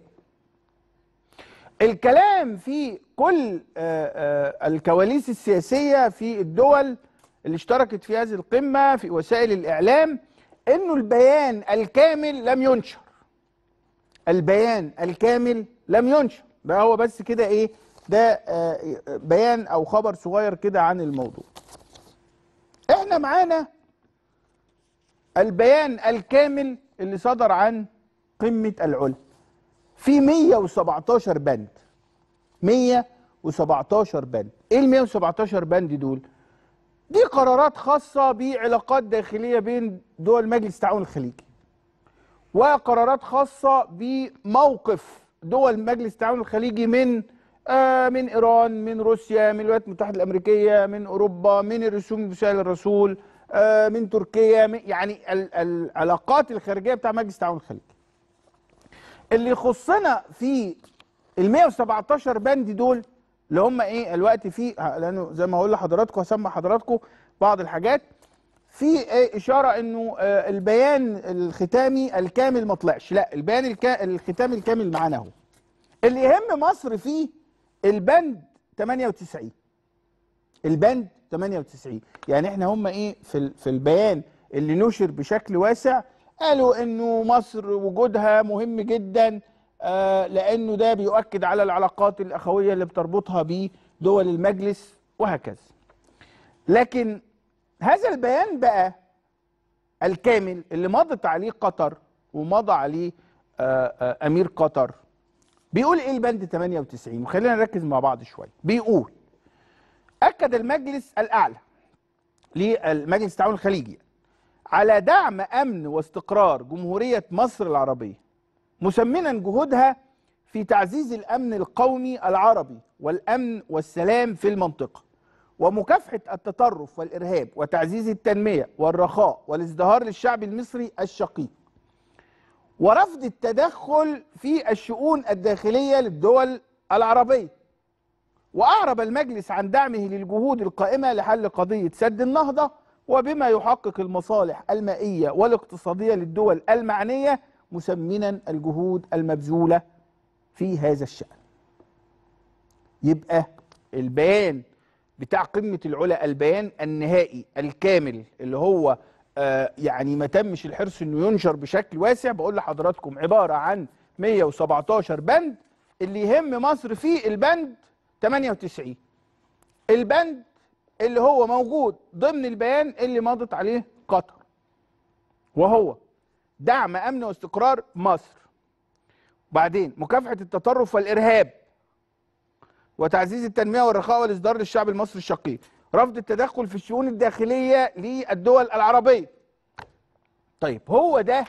الكلام في كل آه، آه، الكواليس السياسية في الدول اللي اشتركت في هذه القمة في وسائل الإعلام إنه البيان الكامل لم ينشر البيان الكامل لم ينشر ده هو بس كده إيه ده آه، بيان أو خبر صغير كده عن الموضوع إحنا معانا البيان الكامل اللي صدر عن قمة العلا في 117 بند 117 بند ايه ال 117 بند دول دي قرارات خاصة بعلاقات داخلية بين دول مجلس التعاون الخليجي وقرارات خاصة بموقف دول مجلس التعاون الخليجي من آه من ايران من روسيا من الولايات المتحدة الامريكية من اوروبا من الرسوم بوسائل الرسول آه من تركيا من يعني ال- العلاقات الخارجية بتاع مجلس التعاون الخليجي اللي يخصنا في ال 117 بند دول اللي هم ايه الوقت فيه لانه زي ما هقول لحضراتكم هسمع حضراتكم بعض الحاجات في إيه اشاره انه آه، البيان الختامي الكامل ما طلعش لا البيان الكا... الختامي الكامل معانا اهو اللي يهم مصر فيه البند 98 البند 98 يعني احنا هم ايه في ال- في البيان اللي نشر بشكل واسع قالوا انه مصر وجودها مهم جدا آه لانه ده بيؤكد على العلاقات الاخويه اللي بتربطها بدول المجلس وهكذا لكن هذا البيان بقى الكامل اللي مضت عليه قطر ومضى عليه آه آه امير قطر بيقول ايه البند 98 وخلينا نركز مع بعض شويه بيقول اكد المجلس الاعلى للمجلس التعاون الخليجي على دعم امن واستقرار جمهوريه مصر العربيه مسمنا جهودها في تعزيز الامن القومي العربي والامن والسلام في المنطقه ومكافحه التطرف والارهاب وتعزيز التنميه والرخاء والازدهار للشعب المصري الشقيق ورفض التدخل في الشؤون الداخليه للدول العربيه واعرب المجلس عن دعمه للجهود القائمه لحل قضيه سد النهضه وبما يحقق المصالح المائيه والاقتصاديه للدول المعنيه مسمنا الجهود المبذوله في هذا الشان. يبقى البيان بتاع قمه العلا البيان النهائي الكامل اللي هو آه يعني ما تمش الحرص انه ينشر بشكل واسع بقول لحضراتكم عباره عن 117 بند اللي يهم مصر فيه البند 98 البند اللي هو موجود ضمن البيان اللي مضت عليه قطر وهو دعم امن واستقرار مصر بعدين مكافحه التطرف والارهاب وتعزيز التنميه والرخاء والاصدار للشعب المصري الشقيق رفض التدخل في الشؤون الداخليه للدول العربيه طيب هو ده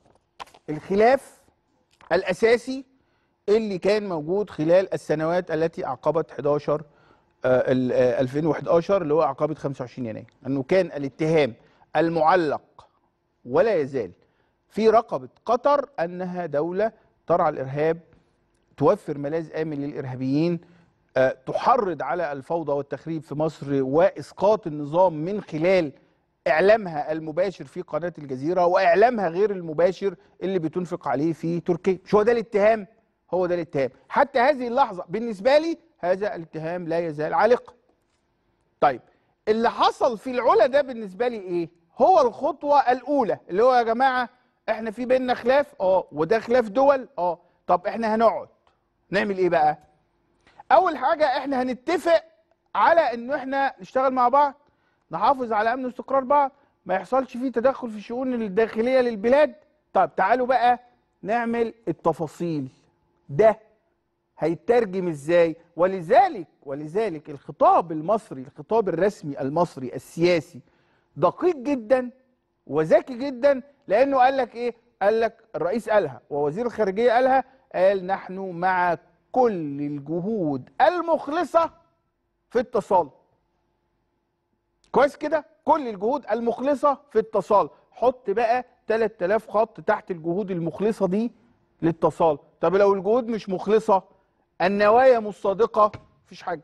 الخلاف الاساسي اللي كان موجود خلال السنوات التي اعقبت 11 آه، ال- آه، 2011 اللي هو اعقبت 25 يناير انه كان الاتهام المعلق ولا يزال في رقبه قطر انها دوله ترعى الارهاب توفر ملاذ امن للارهابيين آه، تحرض على الفوضى والتخريب في مصر واسقاط النظام من خلال اعلامها المباشر في قناه الجزيره واعلامها غير المباشر اللي بتنفق عليه في تركيا مش هو ده الاتهام هو ده الاتهام حتى هذه اللحظه بالنسبه لي هذا الاتهام لا يزال عالقا طيب اللي حصل في العلا ده بالنسبه لي ايه هو الخطوه الاولى اللي هو يا جماعه احنا في بيننا خلاف اه وده خلاف دول اه طب احنا هنقعد نعمل ايه بقى اول حاجه احنا هنتفق على انه احنا نشتغل مع بعض نحافظ على امن واستقرار بعض ما يحصلش فيه تدخل في الشؤون الداخليه للبلاد طب تعالوا بقى نعمل التفاصيل ده هيترجم ازاي ولذلك ولذلك الخطاب المصري الخطاب الرسمي المصري السياسي دقيق جدا وذكي جدا لانه قال لك ايه قال لك الرئيس قالها ووزير الخارجيه قالها قال نحن مع كل الجهود المخلصه في التصالح كويس كده كل الجهود المخلصه في التصالح حط بقى 3000 خط تحت الجهود المخلصه دي للتصالح طب لو الجهود مش مخلصه النوايا مش صادقه مفيش حاجه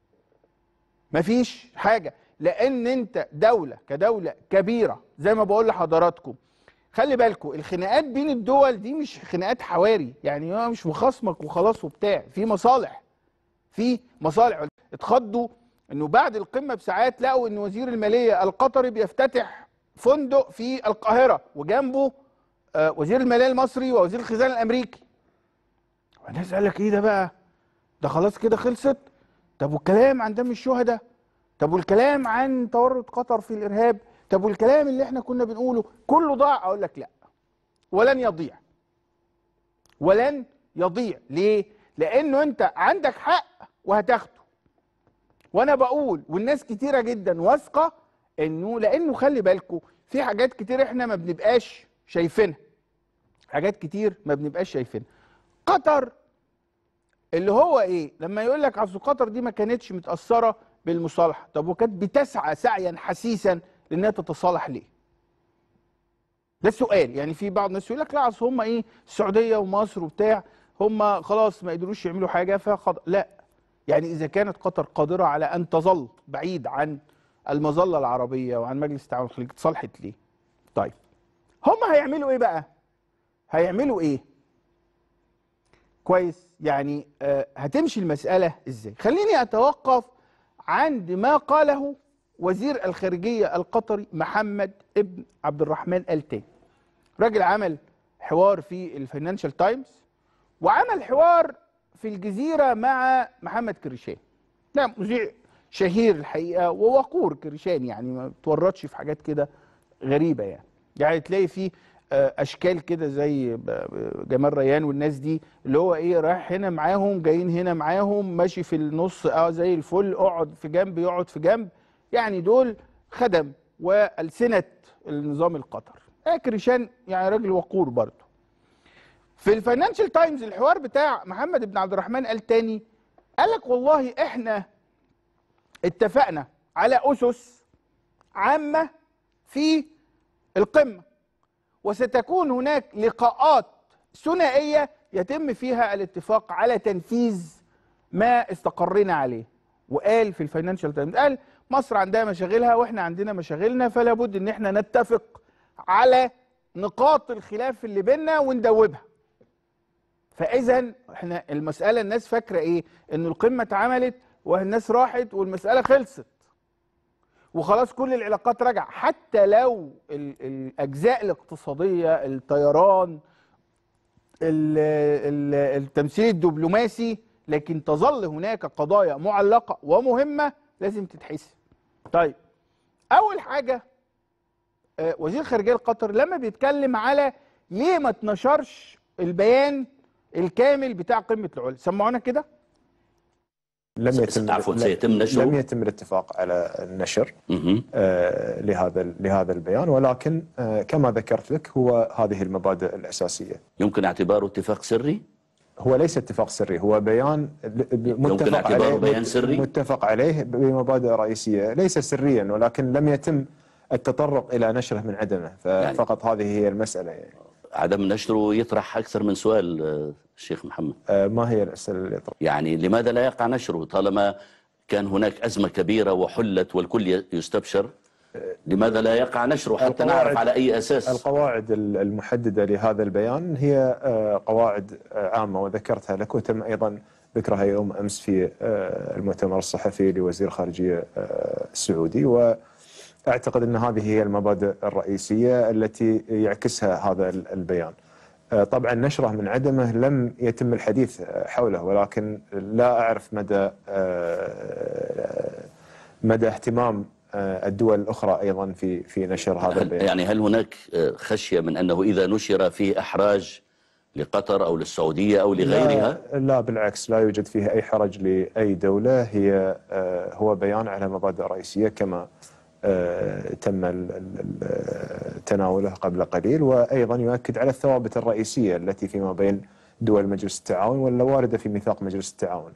مفيش حاجه لان انت دوله كدوله كبيره زي ما بقول لحضراتكم خلي بالكم الخناقات بين الدول دي مش خناقات حواري يعني هو مش مخاصمك وخلاص وبتاع في مصالح في مصالح اتخضوا انه بعد القمه بساعات لقوا ان وزير الماليه القطري بيفتتح فندق في القاهره وجنبه آه، وزير الماليه المصري ووزير الخزانه الامريكي والناس قال لك ايه ده بقى ده خلاص كده خلصت طب والكلام عن دم الشهداء طب والكلام عن تورط قطر في الارهاب طب والكلام اللي احنا كنا بنقوله كله ضاع اقول لك لا ولن يضيع ولن يضيع ليه لانه انت عندك حق وهتاخده وانا بقول والناس كتيره جدا واثقه انه لانه خلي بالكم في حاجات كتير احنا ما بنبقاش شايفينها حاجات كتير ما بنبقاش شايفينها قطر اللي هو ايه لما يقول لك اصل قطر دي ما كانتش متاثره بالمصالحه طب وكانت بتسعى سعيا حسيسا لانها تتصالح ليه ده السؤال يعني في بعض الناس يقول لك لا اصل هم ايه السعوديه ومصر وبتاع هم خلاص ما قدروش يعملوا حاجه فخض لا يعني اذا كانت قطر قادره على ان تظل بعيد عن المظله العربيه وعن مجلس التعاون الخليجي اتصالحت ليه طيب هم هيعملوا ايه بقى هيعملوا ايه كويس يعني آه هتمشي المساله ازاي خليني اتوقف عند ما قاله وزير الخارجيه القطري محمد ابن عبد الرحمن ال تاني راجل عمل حوار في الفاينانشال تايمز وعمل حوار في الجزيره مع محمد كريشان ده مذيع شهير الحقيقه ووقور كريشان يعني ما تورطش في حاجات كده غريبه يعني يعني تلاقي فيه آه، اشكال كده زي ب- ب- جمال ريان والناس دي اللي هو ايه رايح هنا معاهم جايين هنا معاهم ماشي في النص اه زي الفل اقعد في جنب يقعد في جنب يعني دول خدم والسنه النظام القطر آه، كريشان يعني راجل وقور برضه في الفاينانشال تايمز الحوار بتاع محمد بن عبد الرحمن قال تاني قال لك والله احنا اتفقنا على اسس عامه في القمه وستكون هناك لقاءات ثنائيه يتم فيها الاتفاق على تنفيذ ما استقرينا عليه وقال في الفاينانشال تايمز قال مصر عندها مشاغلها واحنا عندنا مشاغلنا فلا بد ان احنا نتفق على نقاط الخلاف اللي بيننا وندوبها فاذا احنا المساله الناس فاكره ايه ان القمه اتعملت والناس راحت والمساله خلصت وخلاص كل العلاقات رجع حتى لو ال- الاجزاء الاقتصاديه الطيران ال- ال- التمثيل الدبلوماسي لكن تظل هناك قضايا معلقة ومهمة لازم تتحسم طيب أول حاجة آه، وزير خارجية القطر لما بيتكلم على ليه ما اتنشرش البيان الكامل بتاع قمة العلا سمعونا كده لم س- يتم عفواً، لا- سيتم نشره؟ لم يتم الاتفاق على النشر مهم. آه، لهذا لهذا البيان ولكن آه، كما ذكرت لك هو هذه المبادئ الاساسيه يمكن اعتباره اتفاق سري هو ليس اتفاق سري هو بيان ل- متفق اعتباره عليه بيان سري؟ متفق عليه بمبادئ رئيسيه ليس سريا ولكن لم يتم التطرق الى نشره من عدمه يعني- فقط هذه هي المساله يعني عدم نشره يطرح اكثر من سؤال آه، الشيخ محمد آه، ما هي الاسئله اللي يطرح يعني لماذا لا يقع نشره طالما كان هناك ازمه كبيره وحلت والكل ي- يستبشر لماذا لا يقع نشره حتى القواعد- نعرف على اي اساس القواعد ال- المحدده لهذا البيان هي آه، قواعد آه، عامه وذكرتها لك وتم ايضا ذكرها يوم امس في آه، المؤتمر الصحفي لوزير خارجيه آه، السعودي واعتقد ان هذه هي المبادئ الرئيسيه التي يعكسها هذا ال- البيان. آه، طبعا نشره من عدمه لم يتم الحديث آه، حوله ولكن لا اعرف مدى آه، مدى اهتمام آه، الدول الاخرى ايضا في في نشر هذا هل البيان. يعني هل هناك آه، خشيه من انه اذا نشر فيه احراج لقطر او للسعوديه او لغيرها لا, لا بالعكس لا يوجد فيها اي حرج لاي دوله هي آه، هو بيان على مبادئ رئيسيه كما آه، تم ال- ال- ال- تناوله قبل قليل وايضا يؤكد على الثوابت الرئيسيه التي فيما بين دول مجلس التعاون واللي وارده في ميثاق مجلس التعاون.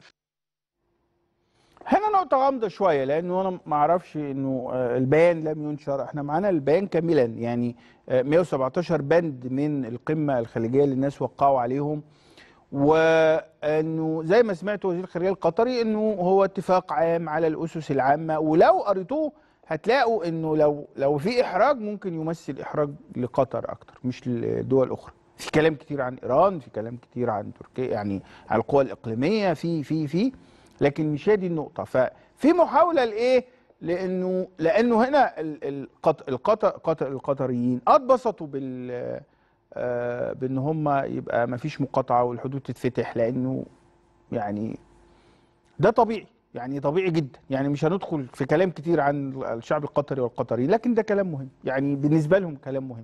هنا نقطة غامضة شوية لأنه أنا ما أعرفش إنه آه، البيان لم ينشر، إحنا معانا البيان كاملا يعني آه، 117 بند من القمة الخليجية اللي الناس وقعوا عليهم وإنه زي ما سمعت وزير الخارجية القطري إنه هو اتفاق عام على الأسس العامة ولو قريتوه هتلاقوا إنه لو لو في إحراج ممكن يمثل إحراج لقطر أكتر مش لدول أخرى. في كلام كتير عن إيران، في كلام كتير عن تركيا يعني على القوى الإقليمية في في في لكن مش هي دي النقطة ففي محاولة لإيه؟ لأنه لأنه هنا ال- القط- القطر قطر القطريين اتبسطوا بال آه، بأن هم يبقى ما فيش مقاطعة والحدود تتفتح لأنه يعني ده طبيعي يعني طبيعي جدا يعني مش هندخل في كلام كتير عن الشعب القطري والقطري لكن ده كلام مهم يعني بالنسبة لهم كلام مهم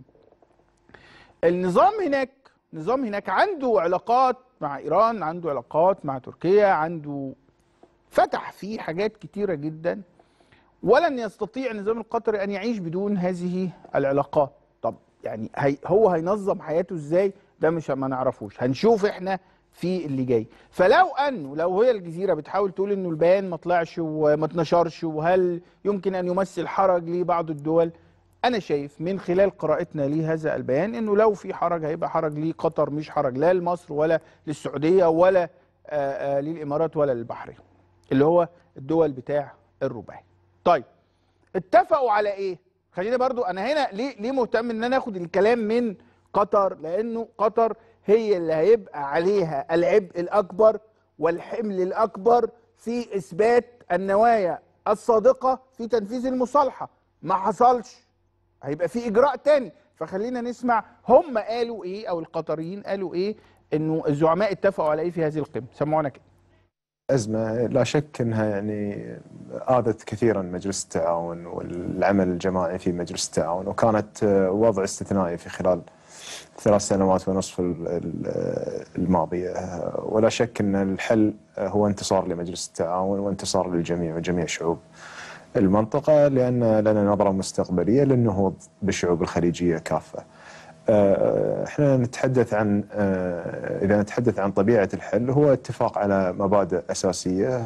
النظام هناك نظام هناك عنده علاقات مع إيران عنده علاقات مع تركيا عنده فتح فيه حاجات كتيرة جدا ولن يستطيع النظام القطري أن يعيش بدون هذه العلاقات طب يعني هي هو هينظم حياته ازاي ده مش ما نعرفوش هنشوف احنا في اللي جاي فلو انه لو هي الجزيره بتحاول تقول انه البيان ما طلعش وما اتنشرش وهل يمكن ان يمثل حرج لبعض الدول انا شايف من خلال قراءتنا لهذا البيان انه لو في حرج هيبقى حرج لقطر مش حرج لا لمصر ولا للسعوديه ولا آآ آآ للامارات ولا للبحرين اللي هو الدول بتاع الرباعي طيب اتفقوا على ايه خلينا برضو انا هنا ليه ليه مهتم ان انا اخد الكلام من قطر لانه قطر هي اللي هيبقى عليها العبء الاكبر والحمل الاكبر في اثبات النوايا الصادقه في تنفيذ المصالحه ما حصلش هيبقى في اجراء تاني فخلينا نسمع هم قالوا ايه او القطريين قالوا ايه انه الزعماء اتفقوا على ايه في هذه القمه سمعونا كده أزمة لا شك أنها يعني آذت كثيرا مجلس التعاون والعمل الجماعي في مجلس التعاون وكانت آه، وضع استثنائي في خلال ثلاث سنوات ونصف ال- ال- الماضية آه، ولا شك أن الحل آه، هو انتصار لمجلس التعاون وانتصار للجميع وجميع شعوب المنطقة لأن لنا نظرة مستقبلية للنهوض بالشعوب الخليجية كافة آه، احنا نتحدث عن آه، اذا نتحدث عن طبيعه الحل هو اتفاق على مبادئ اساسيه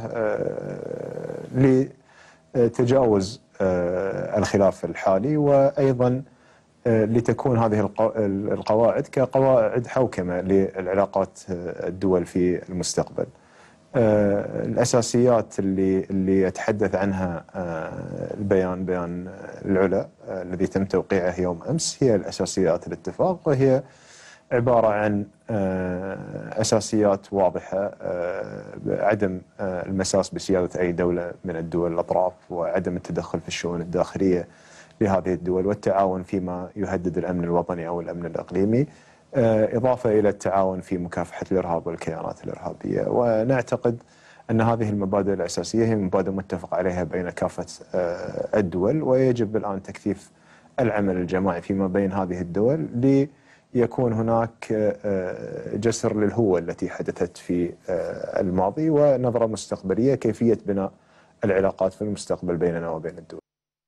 آه، لتجاوز آه، الخلاف الحالي وايضا آه، لتكون هذه القو- القواعد كقواعد حوكمه للعلاقات آه، الدول في المستقبل. آه، الاساسيات اللي اللي يتحدث عنها آه، البيان بيان العلا آه، الذي تم توقيعه يوم امس هي الاساسيات الاتفاق وهي عباره عن آه، اساسيات واضحه آه، عدم آه، المساس بسياده اي دوله من الدول الاطراف وعدم التدخل في الشؤون الداخليه لهذه الدول والتعاون فيما يهدد الامن الوطني او الامن الاقليمي آه، إضافة إلى التعاون في مكافحة الإرهاب والكيانات الإرهابية ونعتقد أن هذه المبادئ الأساسية هي مبادئ متفق عليها بين كافة آه، الدول ويجب الآن تكثيف العمل الجماعي فيما بين هذه الدول ليكون هناك آه، جسر للهوة التي حدثت في آه، الماضي ونظرة مستقبلية كيفية بناء العلاقات في المستقبل بيننا وبين الدول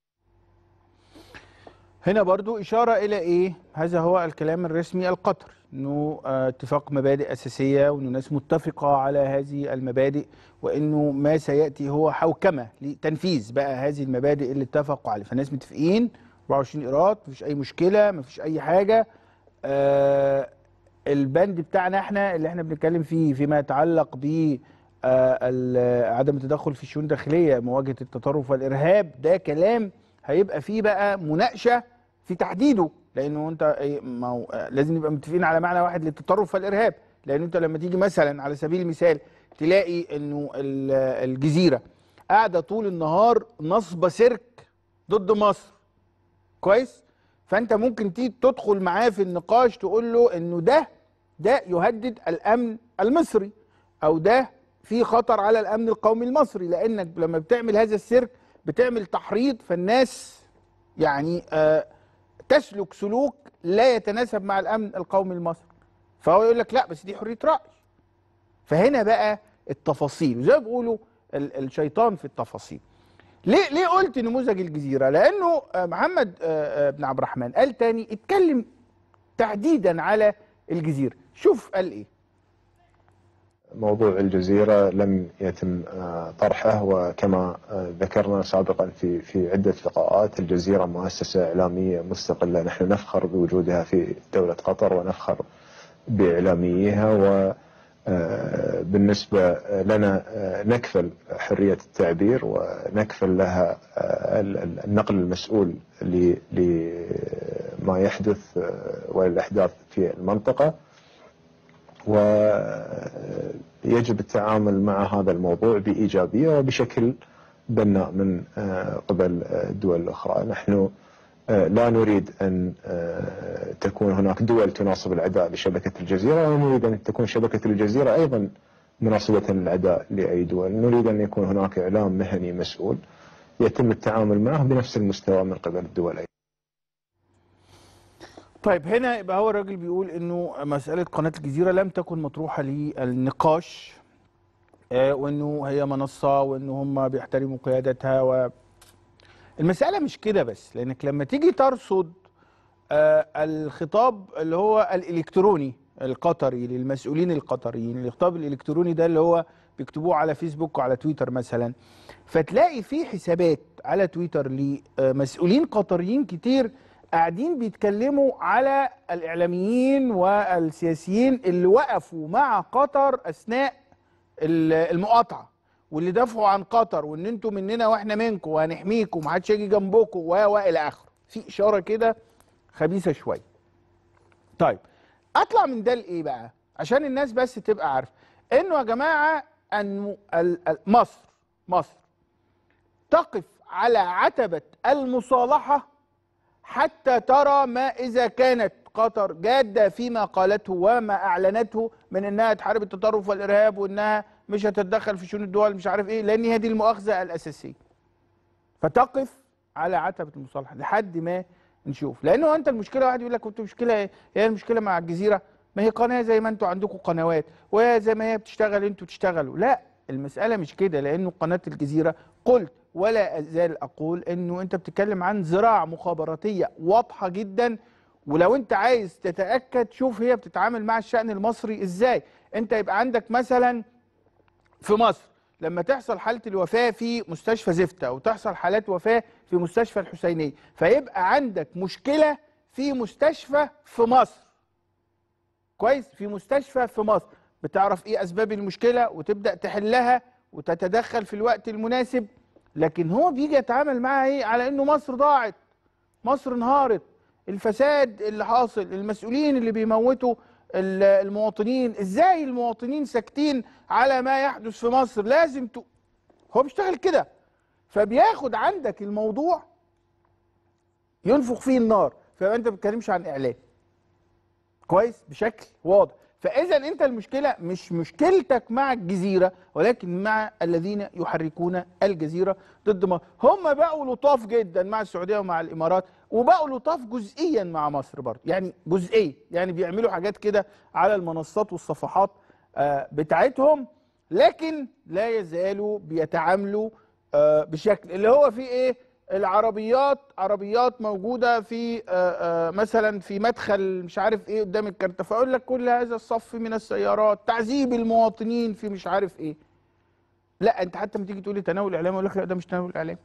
هنا برضو إشارة إلى إيه؟ هذا هو الكلام الرسمي القطري إنه آه، اتفاق مبادئ أساسية وإنه الناس متفقة على هذه المبادئ وإنه ما سيأتي هو حوكمة لتنفيذ بقى هذه المبادئ اللي اتفقوا عليها فالناس متفقين 24 إيراد مفيش أي مشكلة مفيش أي حاجة آه البند بتاعنا احنا اللي احنا بنتكلم فيه فيما يتعلق ب آه، ال- عدم التدخل في الشؤون الداخليه مواجهه التطرف والارهاب ده كلام هيبقى فيه بقى مناقشه في تحديده لانه انت إيه، ما هو آه، لازم نبقى متفقين على معنى واحد للتطرف والارهاب لانه انت لما تيجي مثلا على سبيل المثال تلاقي انه ال- الجزيره قاعده طول النهار نصب سيرك ضد مصر كويس فانت ممكن تيجي تدخل معاه في النقاش تقول له انه ده ده يهدد الامن المصري او ده في خطر على الامن القومي المصري لانك لما بتعمل هذا السيرك بتعمل تحريض فالناس يعني آه تسلك سلوك لا يتناسب مع الامن القومي المصري فهو يقول لك لا بس دي حريه راي فهنا بقى التفاصيل زي ما بيقولوا ال- الشيطان في التفاصيل ليه ليه قلت نموذج الجزيره لانه آه، محمد آه، آه، بن عبد الرحمن قال تاني اتكلم تحديدا على الجزيره شوف قال ايه موضوع الجزيرة لم يتم آه، طرحه وكما آه، ذكرنا سابقا في في عدة لقاءات الجزيرة مؤسسة إعلامية مستقلة نحن نفخر بوجودها في دولة قطر ونفخر بإعلامييها و آه، بالنسبة لنا آه، نكفل حرية التعبير ونكفل لها آه، ال- ال- النقل المسؤول ل- لما يحدث آه، والأحداث في المنطقة ويجب التعامل مع هذا الموضوع بإيجابية وبشكل بناء من آه، قبل آه، الدول الأخرى نحن آه، لا نريد أن آه، تكون هناك دول تناصب العداء لشبكة الجزيرة ونريد أن تكون شبكة الجزيرة أيضا مناصبة للعداء لأي دول نريد أن يكون هناك إعلام مهني مسؤول يتم التعامل معه بنفس المستوى من قبل الدول أيضا طيب هنا يبقى هو الراجل بيقول انه مساله قناه الجزيره لم تكن مطروحه للنقاش آه، وانه هي منصه وان هم بيحترموا قيادتها و المساله مش كده بس لانك لما تيجي ترصد آه، الخطاب اللي هو الالكتروني القطري للمسؤولين القطريين الخطاب الالكتروني ده اللي هو بيكتبوه على فيسبوك وعلى تويتر مثلا فتلاقي في حسابات على تويتر لمسؤولين قطريين كتير قاعدين بيتكلموا على الاعلاميين والسياسيين اللي وقفوا مع قطر اثناء ال- المقاطعه واللي دافعوا عن قطر وان انتوا مننا واحنا منكم وهنحميكم ومحدش يجي جنبكم و والى اخره في اشاره كده خبيثه شويه طيب اطلع من ده لايه بقى عشان الناس بس تبقى عارفه انه يا جماعه ان ال- ال- مصر مصر تقف على عتبه المصالحه حتى ترى ما اذا كانت قطر جاده فيما قالته وما اعلنته من انها تحارب التطرف والارهاب وانها مش هتتدخل في شؤون الدول مش عارف ايه لان هي دي المؤاخذه الاساسيه. فتقف على عتبه المصالحه لحد ما نشوف لانه انت المشكله واحد يقول لك انتوا المشكله ايه؟ هي المشكله مع الجزيره ما هي قناه زي ما انتوا عندكم قنوات وزي ما هي بتشتغل انتوا تشتغلوا لا المساله مش كده لانه قناه الجزيره قلت ولا ازال اقول انه انت بتتكلم عن زراعه مخابراتيه واضحه جدا ولو انت عايز تتاكد شوف هي بتتعامل مع الشان المصري ازاي انت يبقى عندك مثلا في مصر لما تحصل حالة الوفاة في مستشفى زفتة أو تحصل حالات وفاة في مستشفى الحسينية فيبقى عندك مشكلة في مستشفى في مصر كويس في مستشفى في مصر بتعرف ايه اسباب المشكله وتبدا تحلها وتتدخل في الوقت المناسب لكن هو بيجي يتعامل معاها ايه على انه مصر ضاعت مصر انهارت الفساد اللي حاصل المسؤولين اللي بيموتوا ال- المواطنين ازاي المواطنين ساكتين على ما يحدث في مصر لازم ت... هو بيشتغل كده فبياخد عندك الموضوع ينفخ فيه النار فانت ما بتتكلمش عن اعلام كويس بشكل واضح فاذا انت المشكله مش مشكلتك مع الجزيره ولكن مع الذين يحركون الجزيره ضد مصر هم بقوا لطاف جدا مع السعوديه ومع الامارات وبقوا لطاف جزئيا مع مصر برضه يعني جزئيا يعني بيعملوا حاجات كده على المنصات والصفحات آه، بتاعتهم لكن لا يزالوا بيتعاملوا آه، بشكل اللي هو فيه ايه العربيات عربيات موجوده في آه، آه، مثلا في مدخل مش عارف ايه قدام الكارتة فاقول لك كل هذا الصف من السيارات تعذيب المواطنين في مش عارف ايه لا انت حتى لما تيجي تقول لي تناول اعلامي اقول لك لا ده مش تناول اعلامي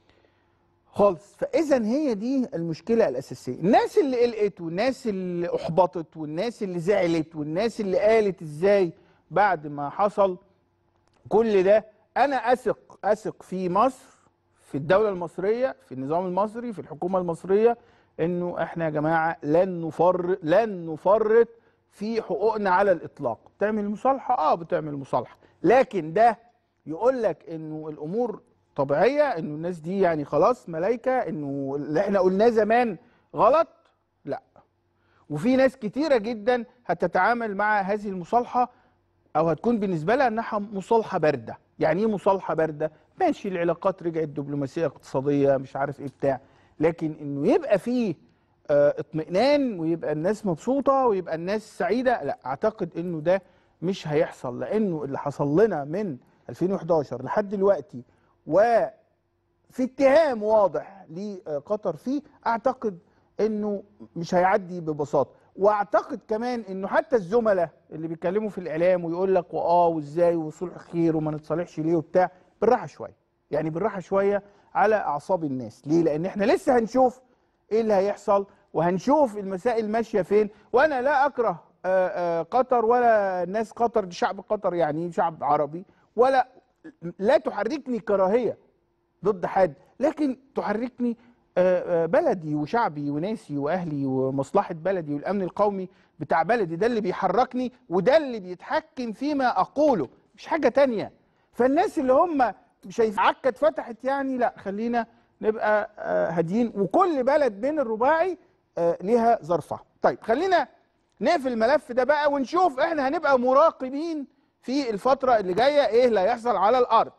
خالص فاذا هي دي المشكله الاساسيه الناس اللي قلقت والناس اللي احبطت والناس اللي زعلت والناس اللي قالت ازاي بعد ما حصل كل ده انا اثق اثق في مصر في الدوله المصريه في النظام المصري في الحكومه المصريه انه احنا يا جماعه لن نفرط لن نفرط في حقوقنا على الاطلاق بتعمل مصالحه اه بتعمل مصالحه لكن ده يقول لك انه الامور طبيعيه انه الناس دي يعني خلاص ملايكه انه اللي احنا قلناه زمان غلط لا وفي ناس كتيره جدا هتتعامل مع هذه المصالحه او هتكون بالنسبه لها انها مصالحه بارده يعني ايه مصالحه بارده ماشي العلاقات رجعت دبلوماسيه اقتصاديه مش عارف ايه بتاع لكن انه يبقى فيه آه، اطمئنان ويبقى الناس مبسوطه ويبقى الناس سعيده لا اعتقد انه ده مش هيحصل لانه اللي حصل لنا من 2011 لحد دلوقتي وفي اتهام واضح لقطر فيه اعتقد انه مش هيعدي ببساطه واعتقد كمان انه حتى الزملاء اللي بيتكلموا في الاعلام ويقول لك واه وازاي وصلح خير وما نتصالحش ليه وبتاع بالراحه شويه يعني بالراحه شويه على اعصاب الناس ليه لان احنا لسه هنشوف ايه اللي هيحصل وهنشوف المسائل ماشيه فين وانا لا اكره آه، آه، قطر ولا الناس قطر دي شعب قطر يعني شعب عربي ولا لا تحركني كراهيه ضد حد لكن تحركني آه، آه، بلدي وشعبي وناسي واهلي ومصلحه بلدي والامن القومي بتاع بلدي ده اللي بيحركني وده اللي بيتحكم فيما اقوله مش حاجه تانية فالناس اللي هم شايف عكه اتفتحت يعني لا خلينا نبقى آه، هاديين وكل بلد من الرباعي آه، ليها ظرفها طيب خلينا نقفل الملف ده بقى ونشوف احنا هنبقى مراقبين في الفتره اللي جايه ايه اللي هيحصل على الارض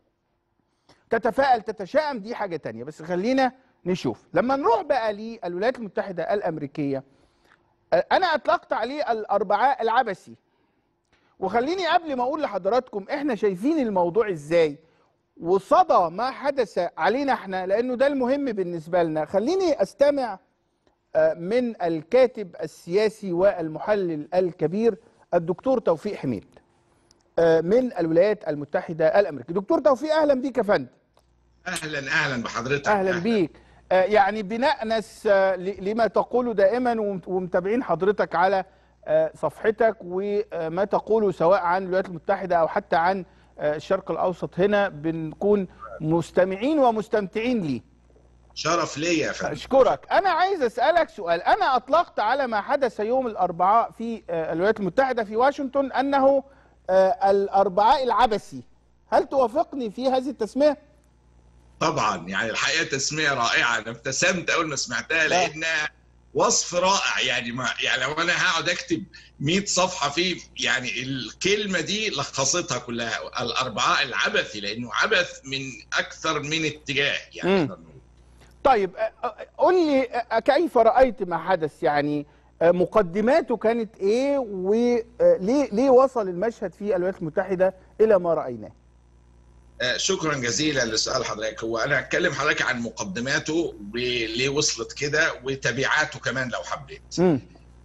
تتفائل تتشائم دي حاجة تانية بس خلينا نشوف لما نروح بقى للولايات المتحدة الأمريكية آه، أنا أطلقت عليه الأربعاء العبثي وخليني قبل ما أقول لحضراتكم إحنا شايفين الموضوع إزاي وصدى ما حدث علينا إحنا لأنه ده المهم بالنسبة لنا خليني أستمع آه، من الكاتب السياسي والمحلل الكبير الدكتور توفيق حميد آه، من الولايات المتحدة الأمريكية دكتور توفيق أهلا بيك يا فندم اهلا اهلا بحضرتك اهلا بيك آه، يعني بنأنس آه، ل- لما تقوله دائما ومت- ومتابعين حضرتك على آه، صفحتك وما تقوله سواء عن الولايات المتحدة او حتى عن آه، الشرق الاوسط هنا بنكون مستمعين ومستمتعين ليه شرف ليا يا فندم اشكرك انا عايز اسالك سؤال انا اطلقت على ما حدث يوم الاربعاء في آه، الولايات المتحدة في واشنطن انه آه، الاربعاء العبثي هل توافقني في هذه التسمية طبعا يعني الحقيقه تسميه رائعه انا ابتسمت اول ما سمعتها لانها وصف رائع يعني ما يعني لو انا هقعد اكتب 100 صفحه فيه يعني الكلمه دي لخصتها كلها الاربعاء العبثي لانه عبث من اكثر من اتجاه يعني مم. نقدر نقول. طيب أ- أ- قل لي أ- كيف رأيت ما حدث يعني أ، مقدماته كانت ايه وليه ليه وصل المشهد في الولايات المتحدة الى ما رأيناه آه، شكرا جزيلا لسؤال حضرتك هو انا هتكلم حضرتك عن مقدماته وليه وصلت كده وتبعاته كمان لو حبيت مم.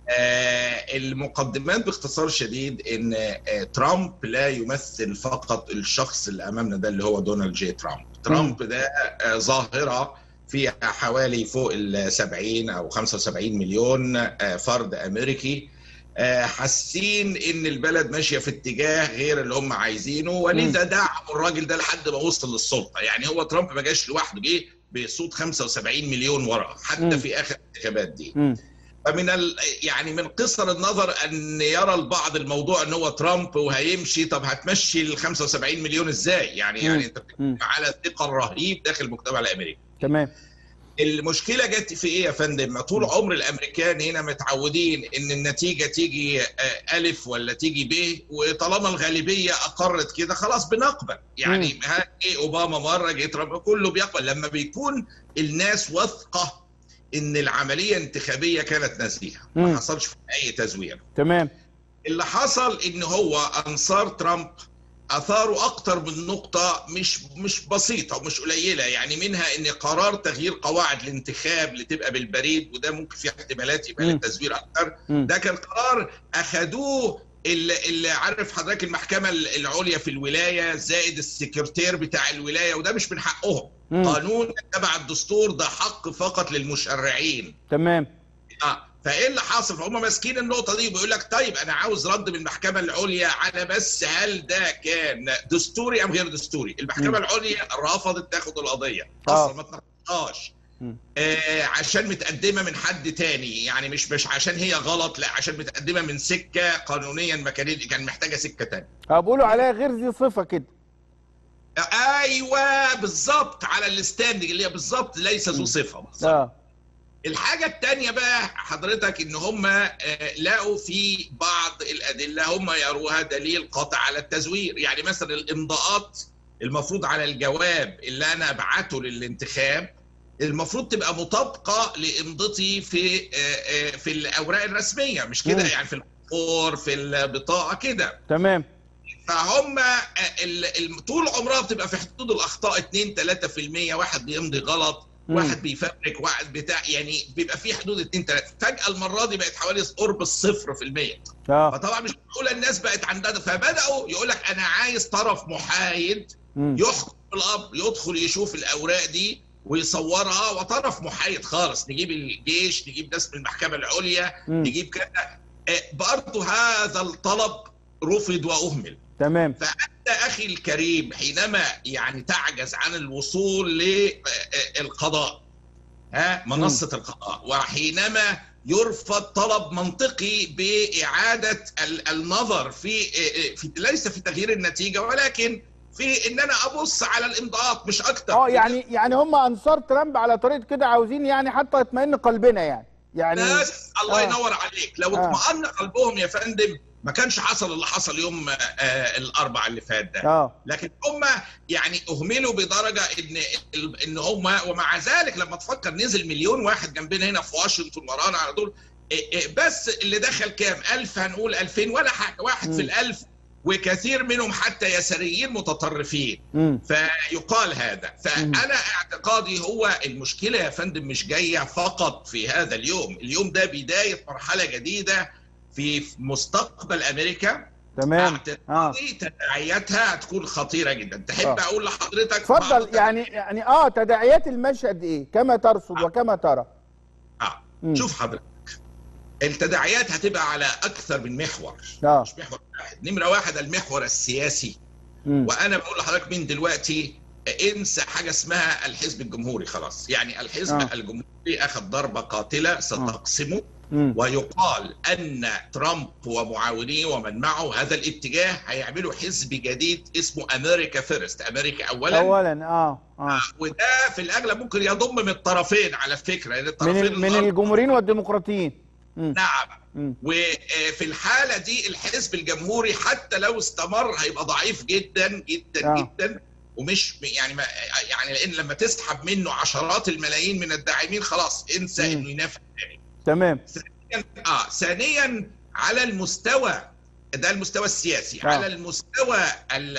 آه، المقدمات باختصار شديد ان آه، ترامب لا يمثل فقط الشخص اللي امامنا ده اللي هو دونالد جي ترامب ترامب ده آه، ظاهره فيها حوالي فوق ال 70 او 75 مليون آه، فرد امريكي آه، حاسين ان البلد ماشيه في اتجاه غير اللي هم عايزينه ولذا دعموا الراجل ده لحد ما وصل للسلطه يعني هو ترامب ما جاش لوحده جه بصوت 75 مليون ورا حتى مم. في اخر الانتخابات دي مم. فمن ال... يعني من قصر النظر ان يرى البعض الموضوع ان هو ترامب وهيمشي طب هتمشي ال 75 مليون ازاي؟ يعني مم. يعني انت مم. بتتكلم على ثقل رهيب داخل المجتمع الامريكي. تمام المشكله جت في ايه يا فندم؟ ما طول عمر الامريكان هنا متعودين ان النتيجه تيجي آه، الف ولا تيجي ب وطالما الغالبيه اقرت كده خلاص بنقبل يعني ها جه اوباما مره جه ترامب كله بيقبل لما بيكون الناس واثقه ان العمليه الانتخابيه كانت نزيهه مم. ما حصلش فيها اي تزوير تمام اللي حصل ان هو انصار ترامب اثاروا اكتر من نقطه مش مش بسيطه ومش قليله يعني منها ان قرار تغيير قواعد الانتخاب لتبقى بالبريد وده ممكن فيه احتمالات يبقى مم. للتزوير اكتر مم. ده كان قرار اخذوه اللي, اللي عارف حضرتك المحكمه العليا في الولايه زائد السكرتير بتاع الولايه وده مش من حقهم مم. قانون تبع الدستور ده حق فقط للمشرعين تمام اه فايه اللي حاصل فهم ماسكين النقطه دي وبيقول لك طيب انا عاوز رد من المحكمه العليا على بس هل ده كان دستوري ام غير دستوري المحكمه مم. العليا رفضت تاخد القضيه آه. اصلا ما تناقشهاش مم. آه عشان متقدمه من حد تاني يعني مش مش عشان هي غلط لا عشان متقدمه من سكه قانونيا ما كانت كان محتاجه سكه تانية اه بيقولوا عليها غير ذي صفه كده ايوه بالظبط على الستاندنج اللي هي بالظبط ليس ذو صفه بالظبط اه الحاجة التانية بقى حضرتك ان هم آه، لقوا في بعض الادلة هم يروها دليل قاطع على التزوير يعني مثلا الامضاءات المفروض على الجواب اللي انا ابعته للانتخاب المفروض تبقى مطابقة لامضتي في آه، آه، في الاوراق الرسمية مش كده مم. يعني في الباسبور في البطاقة كده تمام فهم آه، ال- ال- طول عمرها بتبقى في حدود الاخطاء 2 3% واحد بيمضي غلط مم. واحد بيفبرك واحد بتاع يعني بيبقى في حدود 2 3 فجاه المره دي بقت حوالي قرب الصفر في المية اه فطبعا مش معقوله الناس بقت عندها ده. فبداوا يقول لك انا عايز طرف محايد مم. يحكم الامر يدخل يشوف الاوراق دي ويصورها وطرف محايد خالص نجيب الجيش نجيب ناس من المحكمه العليا مم. نجيب كذا آه، برضه هذا الطلب رفض واهمل تمام فأنت أخي الكريم حينما يعني تعجز عن الوصول للقضاء ها منصة القضاء وحينما يرفض طلب منطقي بإعادة ال- النظر في في ليس في تغيير النتيجة ولكن في ان انا ابص على الامضاءات مش اكتر اه يعني يعني هم انصار ترامب على طريقه كده عاوزين يعني حتى يطمئن قلبنا يعني يعني ناس الله آه. ينور عليك لو آه. اطمأن قلبهم يا فندم ما كانش حصل اللي حصل يوم آه، الاربع اللي فات ده اه لكن هم يعني اهملوا بدرجه ان ان هم ومع ذلك لما تفكر نزل مليون واحد جنبنا هنا في واشنطن ورانا على طول إيه إيه بس اللي دخل كام؟ 1000 هنقول 2000 ولا حاجه واحد مم. في الألف وكثير منهم حتى يساريين متطرفين امم فيقال هذا فانا اعتقادي هو المشكله يا فندم مش جايه فقط في هذا اليوم اليوم ده بدايه مرحله جديده في مستقبل امريكا تمام اه اعتقادي تداعياتها هتكون خطيره جدا تحب آه. اقول لحضرتك بعض اتفضل يعني يعني اه تداعيات المشهد ايه كما ترصد وكما ترى آه. مم. شوف حضرتك التداعيات هتبقى على اكثر من محور اه مش محور واحد نمره واحد المحور السياسي مم. وانا بقول لحضرتك من دلوقتي انسى حاجه اسمها الحزب الجمهوري خلاص يعني الحزب آه. آه. الجمهوري اخذ ضربه قاتله ستقسمه مم. ويقال ان ترامب ومعاونيه ومن معه هذا الاتجاه هيعملوا حزب جديد اسمه امريكا فيرست امريكا اولا اولا اه اه وده في الاغلب ممكن يضم من الطرفين على فكره لان من الطرفين ال- من الغرب- الجمهوريين والديمقراطيين مم. نعم مم. وفي الحاله دي الحزب الجمهوري حتى لو استمر هيبقى ضعيف جدا جدا آه. جدا ومش يعني ما يعني لان لما تسحب منه عشرات الملايين من الداعمين خلاص انسى مم. انه ينافس تاني تمام اه ثانيا على المستوى ده المستوى السياسي آه. آه. على المستوى ال-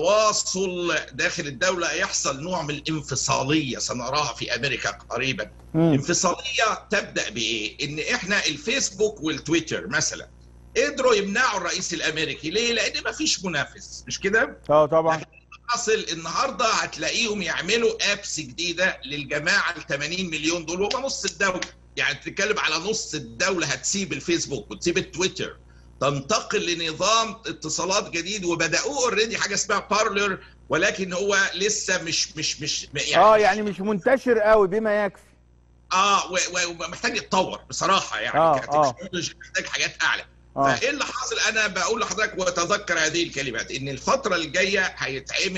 التواصل داخل الدولة يحصل نوع من الانفصالية سنراها في أمريكا قريبا مم. انفصالية تبدأ بإيه؟ إن إحنا الفيسبوك والتويتر مثلا قدروا يمنعوا الرئيس الأمريكي ليه؟ لأن مفيش منافس مش كده؟ اه طبعا حاصل النهارده هتلاقيهم يعملوا ابس جديده للجماعه ال 80 مليون دول وهم نص الدوله يعني بتتكلم على نص الدوله هتسيب الفيسبوك وتسيب التويتر تنتقل لنظام اتصالات جديد وبداوه اوريدي حاجه اسمها بارلر ولكن هو لسه مش مش مش يعني اه يعني مش منتشر قوي بما يكفي اه و- و- ومحتاج يتطور بصراحه يعني آه، كتكنولوجي محتاج حاجات اعلى اه فايه اللي حاصل انا بقول لحضرتك وتذكر هذه الكلمات ان الفتره الجايه هيتعمل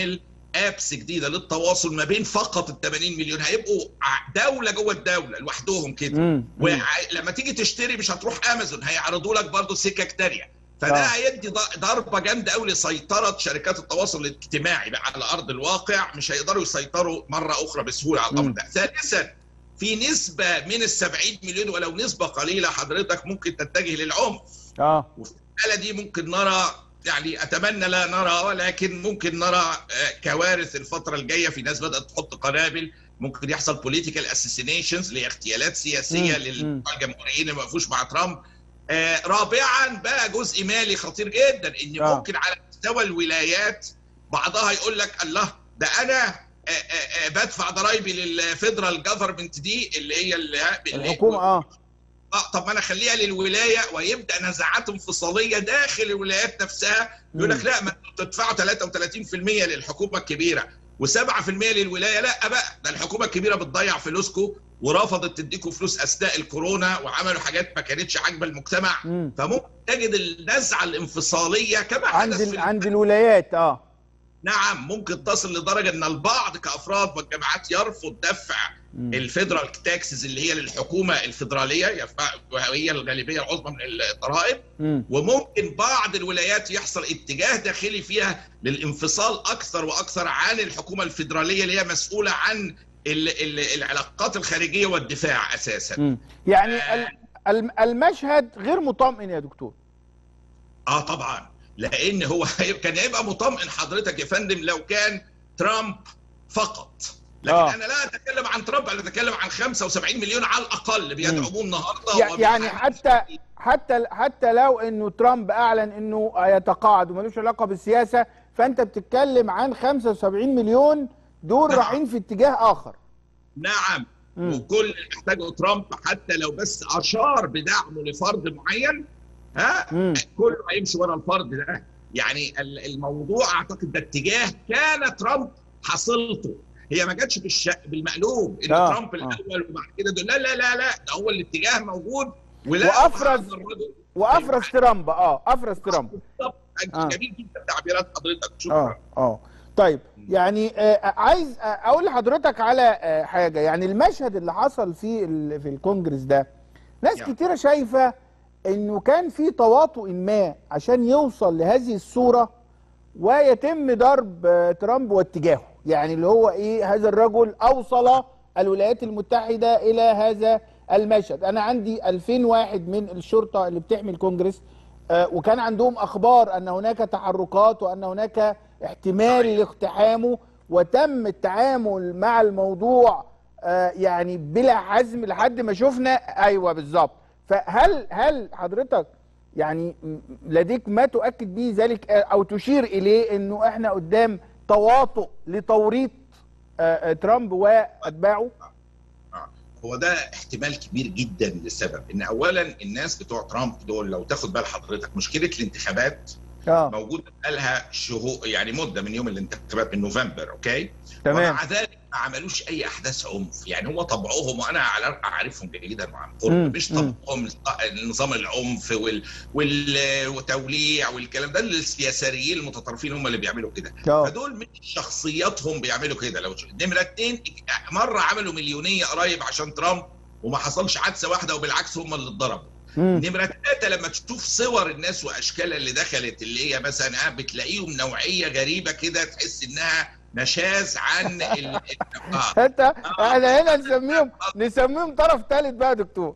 ابس جديده للتواصل ما بين فقط ال 80 مليون هيبقوا ع- دوله جوه الدوله لوحدهم كده مم. ولما تيجي تشتري مش هتروح امازون هيعرضوا لك برضه سكك تانية فده آه. هيدي ض- ضربه جامده قوي لسيطره شركات التواصل الاجتماعي بقى على ارض الواقع مش هيقدروا يسيطروا مره اخرى بسهوله على الامر مم. ده ثالثا في نسبه من ال 70 مليون ولو نسبه قليله حضرتك ممكن تتجه للعنف اه وفي الحاله دي ممكن نرى يعني اتمنى لا نرى ولكن ممكن نرى آه، كوارث الفتره الجايه في ناس بدات تحط قنابل ممكن يحصل بوليتيكال اسيسينيشنز اللي هي اغتيالات سياسيه مم. للجمهوريين اللي ما وقفوش مع ترامب آه، رابعا بقى جزء مالي خطير جدا ان آه. ممكن على مستوى الولايات بعضها يقول لك الله ده انا آه، آه، آه، بدفع ضرايبي للفيدرال جفرمنت دي اللي هي اللي اللي- الحكومه اه اه طب ما انا اخليها للولايه ويبدا نزاعات انفصاليه داخل الولايات نفسها يقول لك لا ما انتوا تدفعوا 33% للحكومه الكبيره و7% للولايه لا بقى ده الحكومه الكبيره بتضيع فلوسكم ورفضت تديكم فلوس اثناء الكورونا وعملوا حاجات ما كانتش عاجبه المجتمع مم. فممكن تجد النزعه الانفصاليه كما عند حدث ال... في عند الولايات اه نعم ممكن تصل لدرجه ان البعض كافراد والجماعات يرفض دفع مم. الفيدرال تاكسز اللي هي للحكومه الفيدراليه يف- وهي الغالبيه العظمى من الضرائب مم. وممكن بعض الولايات يحصل اتجاه داخلي فيها للانفصال اكثر واكثر عن الحكومه الفيدراليه اللي هي مسؤوله عن ال ال العلاقات الخارجيه والدفاع اساسا. مم. يعني ال- الم- المشهد غير مطمئن يا دكتور اه طبعا لان هو كان هيبقى مطمئن حضرتك يا فندم لو كان ترامب فقط لكن آه. انا لا اتكلم عن ترامب انا اتكلم عن 75 مليون على الاقل بيدعموه النهارده يع- وبيحاول- يعني حتى حتى حتى لو انه ترامب اعلن انه يتقاعد وملوش علاقه بالسياسه فانت بتتكلم عن 75 مليون دول نعم. رايحين في اتجاه اخر نعم مم. وكل اللي محتاجه ترامب حتى لو بس اشار بدعمه لفرد معين ها مم. كله هيمشي ورا الفرد ده يعني ال- الموضوع اعتقد ده اتجاه كان ترامب حصلته هي ما جاتش بالش... بالمقلوب ان آه، ترامب آه. الاول وبعد كده دول لا لا لا لا ده هو الاتجاه موجود ولا وأفرز- هذا الرجل وافرز ترامب اه افرز ترامب بالضبط آه. جميل جدا تعبيرات حضرتك شكرا اه اه طيب يعني آه عايز آه اقول لحضرتك على آه حاجه يعني المشهد اللي حصل في ال- في الكونجرس ده ناس يعني. كتيره شايفه انه كان في تواطؤ ما عشان يوصل لهذه الصوره ويتم ضرب آه ترامب واتجاهه يعني اللي هو ايه هذا الرجل اوصل الولايات المتحده الى هذا المشهد انا عندي 2000 واحد من الشرطه اللي بتحمي الكونجرس آه، وكان عندهم اخبار ان هناك تحركات وان هناك احتمال لاقتحامه وتم التعامل مع الموضوع آه، يعني بلا حزم لحد ما شفنا ايوه بالظبط فهل هل حضرتك يعني م- لديك ما تؤكد به ذلك آه، او تشير اليه انه احنا قدام تواطؤ لتوريط آه، آه، ترامب واتباعه هو ده احتمال كبير جدا لسبب ان اولا الناس بتوع ترامب دول لو تاخد بال حضرتك مشكله الانتخابات اه موجوده بقالها شهور يعني مده من يوم الانتخابات من نوفمبر اوكي تمام ومع ذلك ما عملوش اي احداث عنف يعني هو طبعهم وانا على- اعرفهم جيدا وعن مم، قرب مش مم. طبعهم نظام العنف وال... وال... والتوليع والكلام ده اليساريين المتطرفين هم اللي بيعملوا كده اه فدول مش شخصياتهم بيعملوا كده لو نمره اتنين مره عملوا مليونيه قريب عشان ترامب وما حصلش حادثه واحده وبالعكس هم اللي اتضربوا مم. نمرة ثلاثة لما تشوف صور الناس وأشكالها اللي دخلت اللي هي مثلا آه بتلاقيهم نوعية غريبة كده تحس إنها نشاز عن ال... آه. انت احنا هنا نسميهم نسميهم طرف ثالث بقى يا دكتور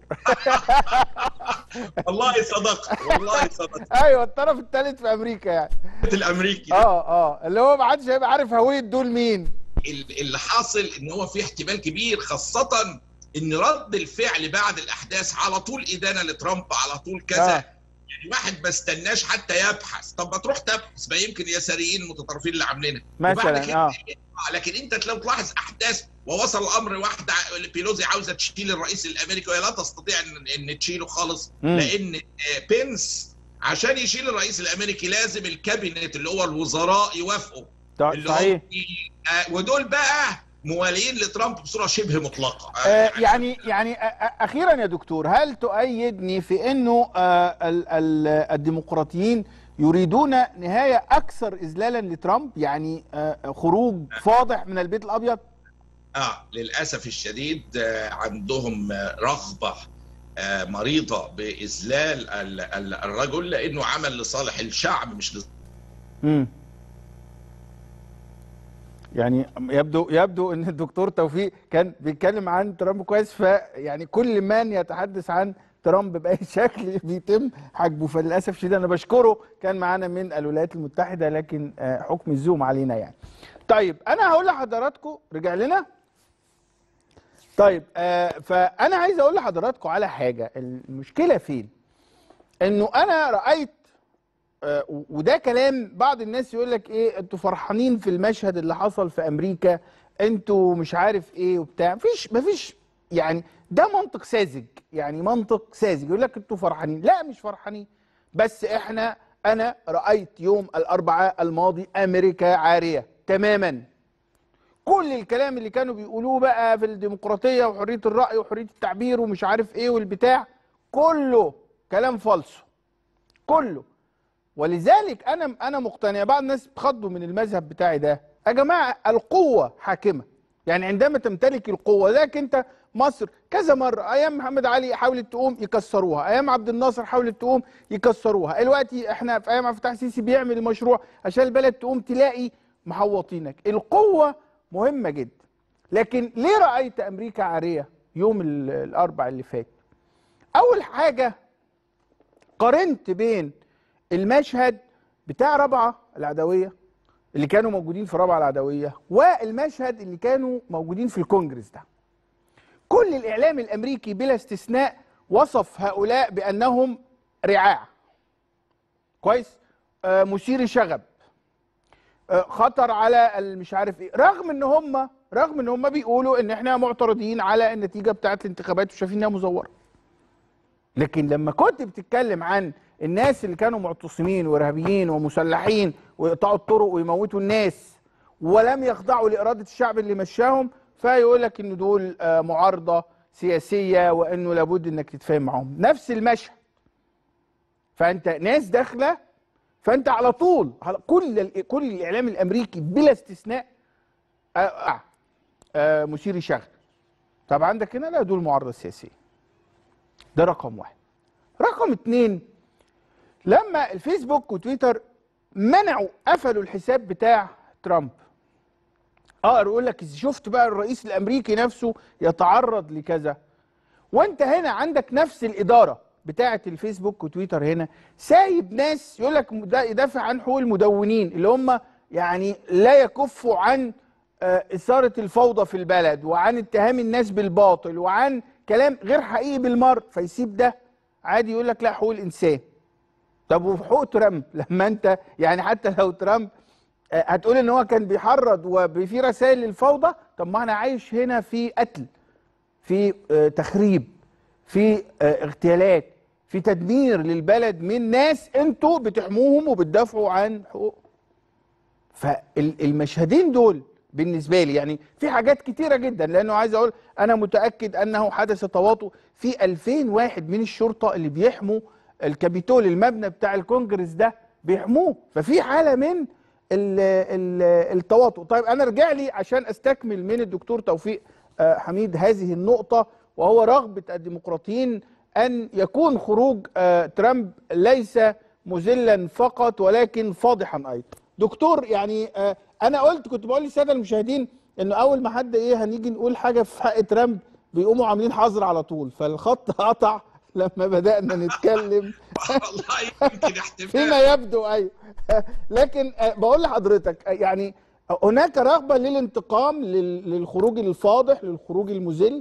والله صدقت والله صدقت ايوه الطرف الثالث في امريكا يعني الأمريكي ده. اه اه اللي هو ما حدش هيبقى عارف هويه دول مين ال- اللي حاصل ان هو في احتمال كبير خاصة ان رد الفعل بعد الاحداث على طول ادانة لترامب على طول كذا آه. يعني واحد ما استناش حتى يبحث طب ما تروح تبحث ما يمكن يساريين المتطرفين اللي عاملينها مثلاً، وبعد كده- آه. آه، لكن انت لو تلاحظ احداث ووصل الامر واحده بيلوزي عاوزه تشيل الرئيس الامريكي وهي لا تستطيع ان, إن تشيله خالص مم. لان آه، بينس عشان يشيل الرئيس الامريكي لازم الكابينت اللي هو الوزراء يوافقوا طيب، اللي صحيح هم آه، ودول بقى موالين لترامب بصوره شبه مطلقه آه، يعني يعني أ- أ- اخيرا يا دكتور هل تؤيدني في انه آه، ال- ال- الديمقراطيين يريدون نهايه اكثر اذلالا لترامب يعني آه، خروج فاضح من البيت الابيض اه للاسف الشديد آه، عندهم آه، رغبه آه، مريضه باذلال ال- ال- الرجل لانه عمل لصالح الشعب مش لصالح مم. يعني يبدو يبدو ان الدكتور توفيق كان بيتكلم عن ترامب كويس فيعني كل من يتحدث عن ترامب باي شكل بيتم حجبه فللاسف الشديد انا بشكره كان معانا من الولايات المتحده لكن آه، حكم الزوم علينا يعني. طيب انا هقول لحضراتكم رجع لنا طيب آه فانا عايز اقول لحضراتكم على حاجه المشكله فين؟ انه انا رايت آه، وده كلام بعض الناس يقول لك ايه انتوا فرحانين في المشهد اللي حصل في امريكا انتوا مش عارف ايه وبتاع مفيش مفيش يعني ده منطق ساذج يعني منطق ساذج يقول لك انتوا فرحانين لا مش فرحانين بس احنا انا رايت يوم الاربعاء الماضي امريكا عاريه تماما كل الكلام اللي كانوا بيقولوه بقى في الديمقراطيه وحريه الراي وحريه التعبير ومش عارف ايه والبتاع كله كلام فالصو كله ولذلك انا انا مقتنع بعض الناس بتخضوا من المذهب بتاعي ده يا جماعه القوه حاكمه يعني عندما تمتلك القوه ذاك انت مصر كذا مره ايام محمد علي حاولت تقوم يكسروها ايام عبد الناصر حاولت تقوم يكسروها دلوقتي احنا في ايام عبد الفتاح السيسي بيعمل مشروع عشان البلد تقوم تلاقي محوطينك القوه مهمه جدا لكن ليه رايت امريكا عاريه يوم ال- الاربع اللي فات اول حاجه قارنت بين المشهد بتاع رابعه العدويه اللي كانوا موجودين في رابعه العدويه والمشهد اللي كانوا موجودين في الكونجرس ده كل الاعلام الامريكي بلا استثناء وصف هؤلاء بانهم رعاع كويس آه مثير شغب آه خطر على مش عارف ايه رغم ان هم رغم ان هم بيقولوا ان احنا معترضين على النتيجه بتاعت الانتخابات وشايفين انها مزوره لكن لما كنت بتتكلم عن الناس اللي كانوا معتصمين وارهابيين ومسلحين ويقطعوا الطرق ويموتوا الناس ولم يخضعوا لاراده الشعب اللي مشاهم فيقول لك ان دول آه، معارضه سياسيه وانه لابد انك تتفاهم معاهم نفس المشهد فانت ناس داخله فانت على طول على كل ال- كل الاعلام الامريكي بلا استثناء آه، آه، آه، مثير شغل طب عندك هنا لا دول معارضه سياسيه ده رقم واحد رقم اتنين لما الفيسبوك وتويتر منعوا قفلوا الحساب بتاع ترامب اقدر اقول لك إذا شفت بقى الرئيس الامريكي نفسه يتعرض لكذا وانت هنا عندك نفس الاداره بتاعه الفيسبوك وتويتر هنا سايب ناس يقول لك ده يدافع عن حقوق المدونين اللي هم يعني لا يكفوا عن آه، اثاره الفوضى في البلد وعن اتهام الناس بالباطل وعن كلام غير حقيقي بالمر فيسيب ده عادي يقول لك لا حقوق الانسان طب وحقوق ترامب لما انت يعني حتى لو ترامب آه، هتقول ان هو كان بيحرض وفي رسائل للفوضى طب ما انا عايش هنا في قتل في آه، تخريب في آه، اغتيالات في تدمير للبلد من ناس انتوا بتحموهم وبتدافعوا عن حقوق فالمشهدين دول بالنسبه لي يعني في حاجات كتيره جدا لانه عايز اقول انا متاكد انه حدث تواطؤ في 2000 واحد من الشرطه اللي بيحموا الكابيتول المبنى بتاع الكونجرس ده بيحموه ففي حاله من ال ال التواطؤ طيب انا ارجع لي عشان استكمل من الدكتور توفيق آه، حميد هذه النقطه وهو رغبه الديمقراطيين ان يكون خروج آه، ترامب ليس مذلا فقط ولكن فاضحا ايضا دكتور يعني آه، انا قلت كنت بقول للساده المشاهدين انه اول ما حد ايه هنيجي نقول حاجه في حق ترامب بيقوموا عاملين حظر على طول فالخط قطع لما بدانا نتكلم والله يمكن احتمال فيما يبدو ايوه لكن آه، بقول لحضرتك آه، يعني هناك رغبه للانتقام لل- للخروج الفاضح للخروج المذل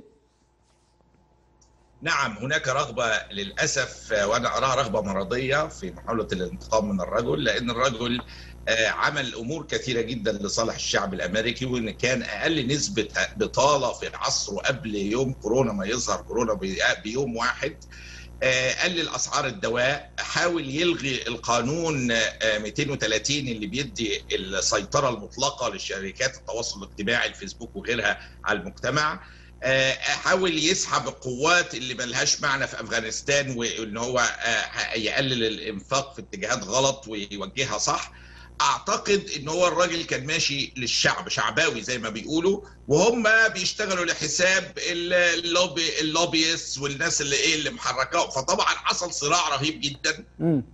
نعم هناك رغبة للأسف آه، وأنا أراها رغبة مرضية في محاولة الانتقام من الرجل لأن الرجل آه، عمل أمور كثيرة جدا لصالح الشعب الأمريكي وإن كان أقل نسبة بطالة في عصره قبل يوم كورونا ما يظهر كورونا بي- بيوم واحد آه، قلل اسعار الدواء حاول يلغي القانون آه، 230 اللي بيدي السيطره المطلقه لشركات التواصل الاجتماعي الفيسبوك وغيرها على المجتمع آه، حاول يسحب القوات اللي ملهاش معنى في افغانستان وان هو آه، يقلل الانفاق في اتجاهات غلط ويوجهها صح اعتقد ان هو الراجل كان ماشي للشعب شعباوي زي ما بيقولوا وهم بيشتغلوا لحساب اللوبي اللوبيست والناس اللي ايه اللي محركاهم فطبعا حصل صراع رهيب جدا مم.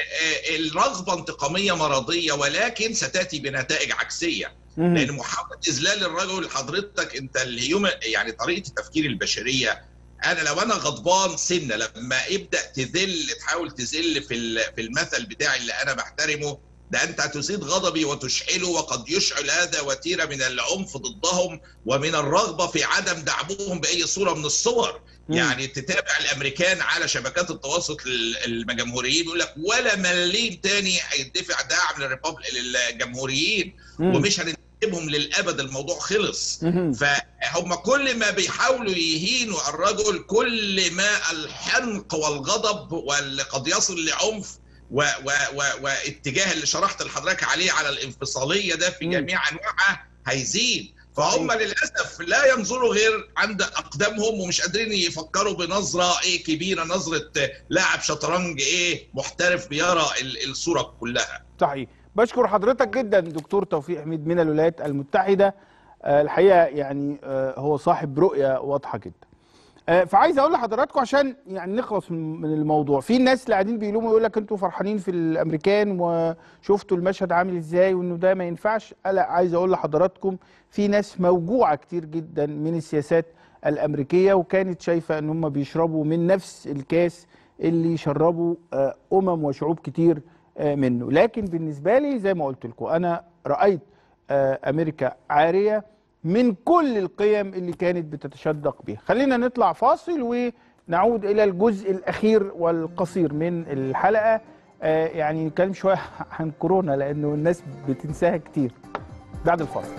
والرغبه انتقاميه مرضيه ولكن ستاتي بنتائج عكسيه مم. لان محاوله اذلال الرجل حضرتك انت الهيوم يعني طريقه التفكير البشريه انا لو انا غضبان سنه لما ابدا تذل تحاول تذل في ال- في المثل بتاعي اللي انا بحترمه ده انت هتزيد غضبي وتشعله وقد يشعل هذا وتيره من العنف ضدهم ومن الرغبه في عدم دعمهم باي صوره من الصور مم. يعني تتابع الامريكان على شبكات التواصل ال- الجمهوريين يقول لك ولا مليم تاني هيدفع دعم للريبابل للجمهوريين مم. ومش هنسيبهم للابد الموضوع خلص مم. فهم كل ما بيحاولوا يهينوا الرجل كل ما الحنق والغضب واللي قد يصل لعنف و و و واتجاه اللي شرحت لحضرتك عليه على الانفصاليه ده في مم. جميع انواعها هيزيد فهم للاسف لا ينظروا غير عند اقدامهم ومش قادرين يفكروا بنظره ايه كبيره نظره لاعب شطرنج ايه محترف بيرى ال- الصوره كلها صحيح بشكر حضرتك جدا دكتور توفيق حميد من الولايات المتحدة آه، الحقيقة يعني آه، هو صاحب رؤية واضحة جدا آه، فعايز اقول لحضراتكم عشان يعني نخلص من من الموضوع في ناس اللي قاعدين بيلوموا يقول لك انتوا فرحانين في الامريكان وشفتوا المشهد عامل ازاي وانه ده ما ينفعش لا عايز اقول لحضراتكم في ناس موجوعة كتير جدا من السياسات الامريكيه وكانت شايفه ان هم بيشربوا من نفس الكاس اللي شربوا آه، امم وشعوب كتير آه، منه لكن بالنسبه لي زي ما قلت لكم انا رايت آه، امريكا عاريه من كل القيم اللي كانت بتتشدق بها خلينا نطلع فاصل ونعود الى الجزء الاخير والقصير من الحلقه آه، يعني نتكلم شويه عن كورونا لانه الناس بتنساها كتير بعد الفاصل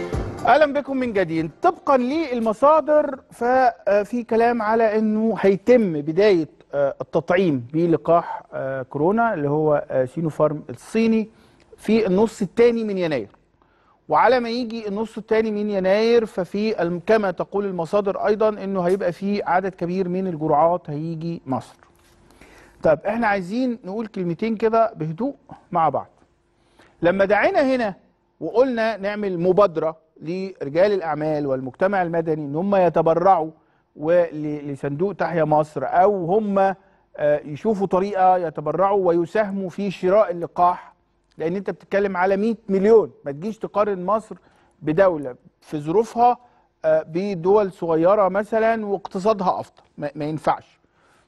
اهلا بكم من جديد طبقا للمصادر ففي كلام على انه هيتم بدايه آه، التطعيم بلقاح آه، كورونا اللي هو آه، سينوفارم الصيني في النص الثاني من يناير وعلى ما يجي النص الثاني من يناير ففي الم- كما تقول المصادر ايضا انه هيبقى في عدد كبير من الجرعات هيجي مصر طب احنا عايزين نقول كلمتين كده بهدوء مع بعض لما دعينا هنا وقلنا نعمل مبادرة لرجال الأعمال والمجتمع المدني إن هم يتبرعوا ول- لصندوق تحيا مصر أو هم آه، يشوفوا طريقة يتبرعوا ويساهموا في شراء اللقاح لأن أنت بتتكلم على 100 مليون ما تجيش تقارن مصر بدولة في ظروفها آه، بدول صغيرة مثلا واقتصادها أفضل ما ما ينفعش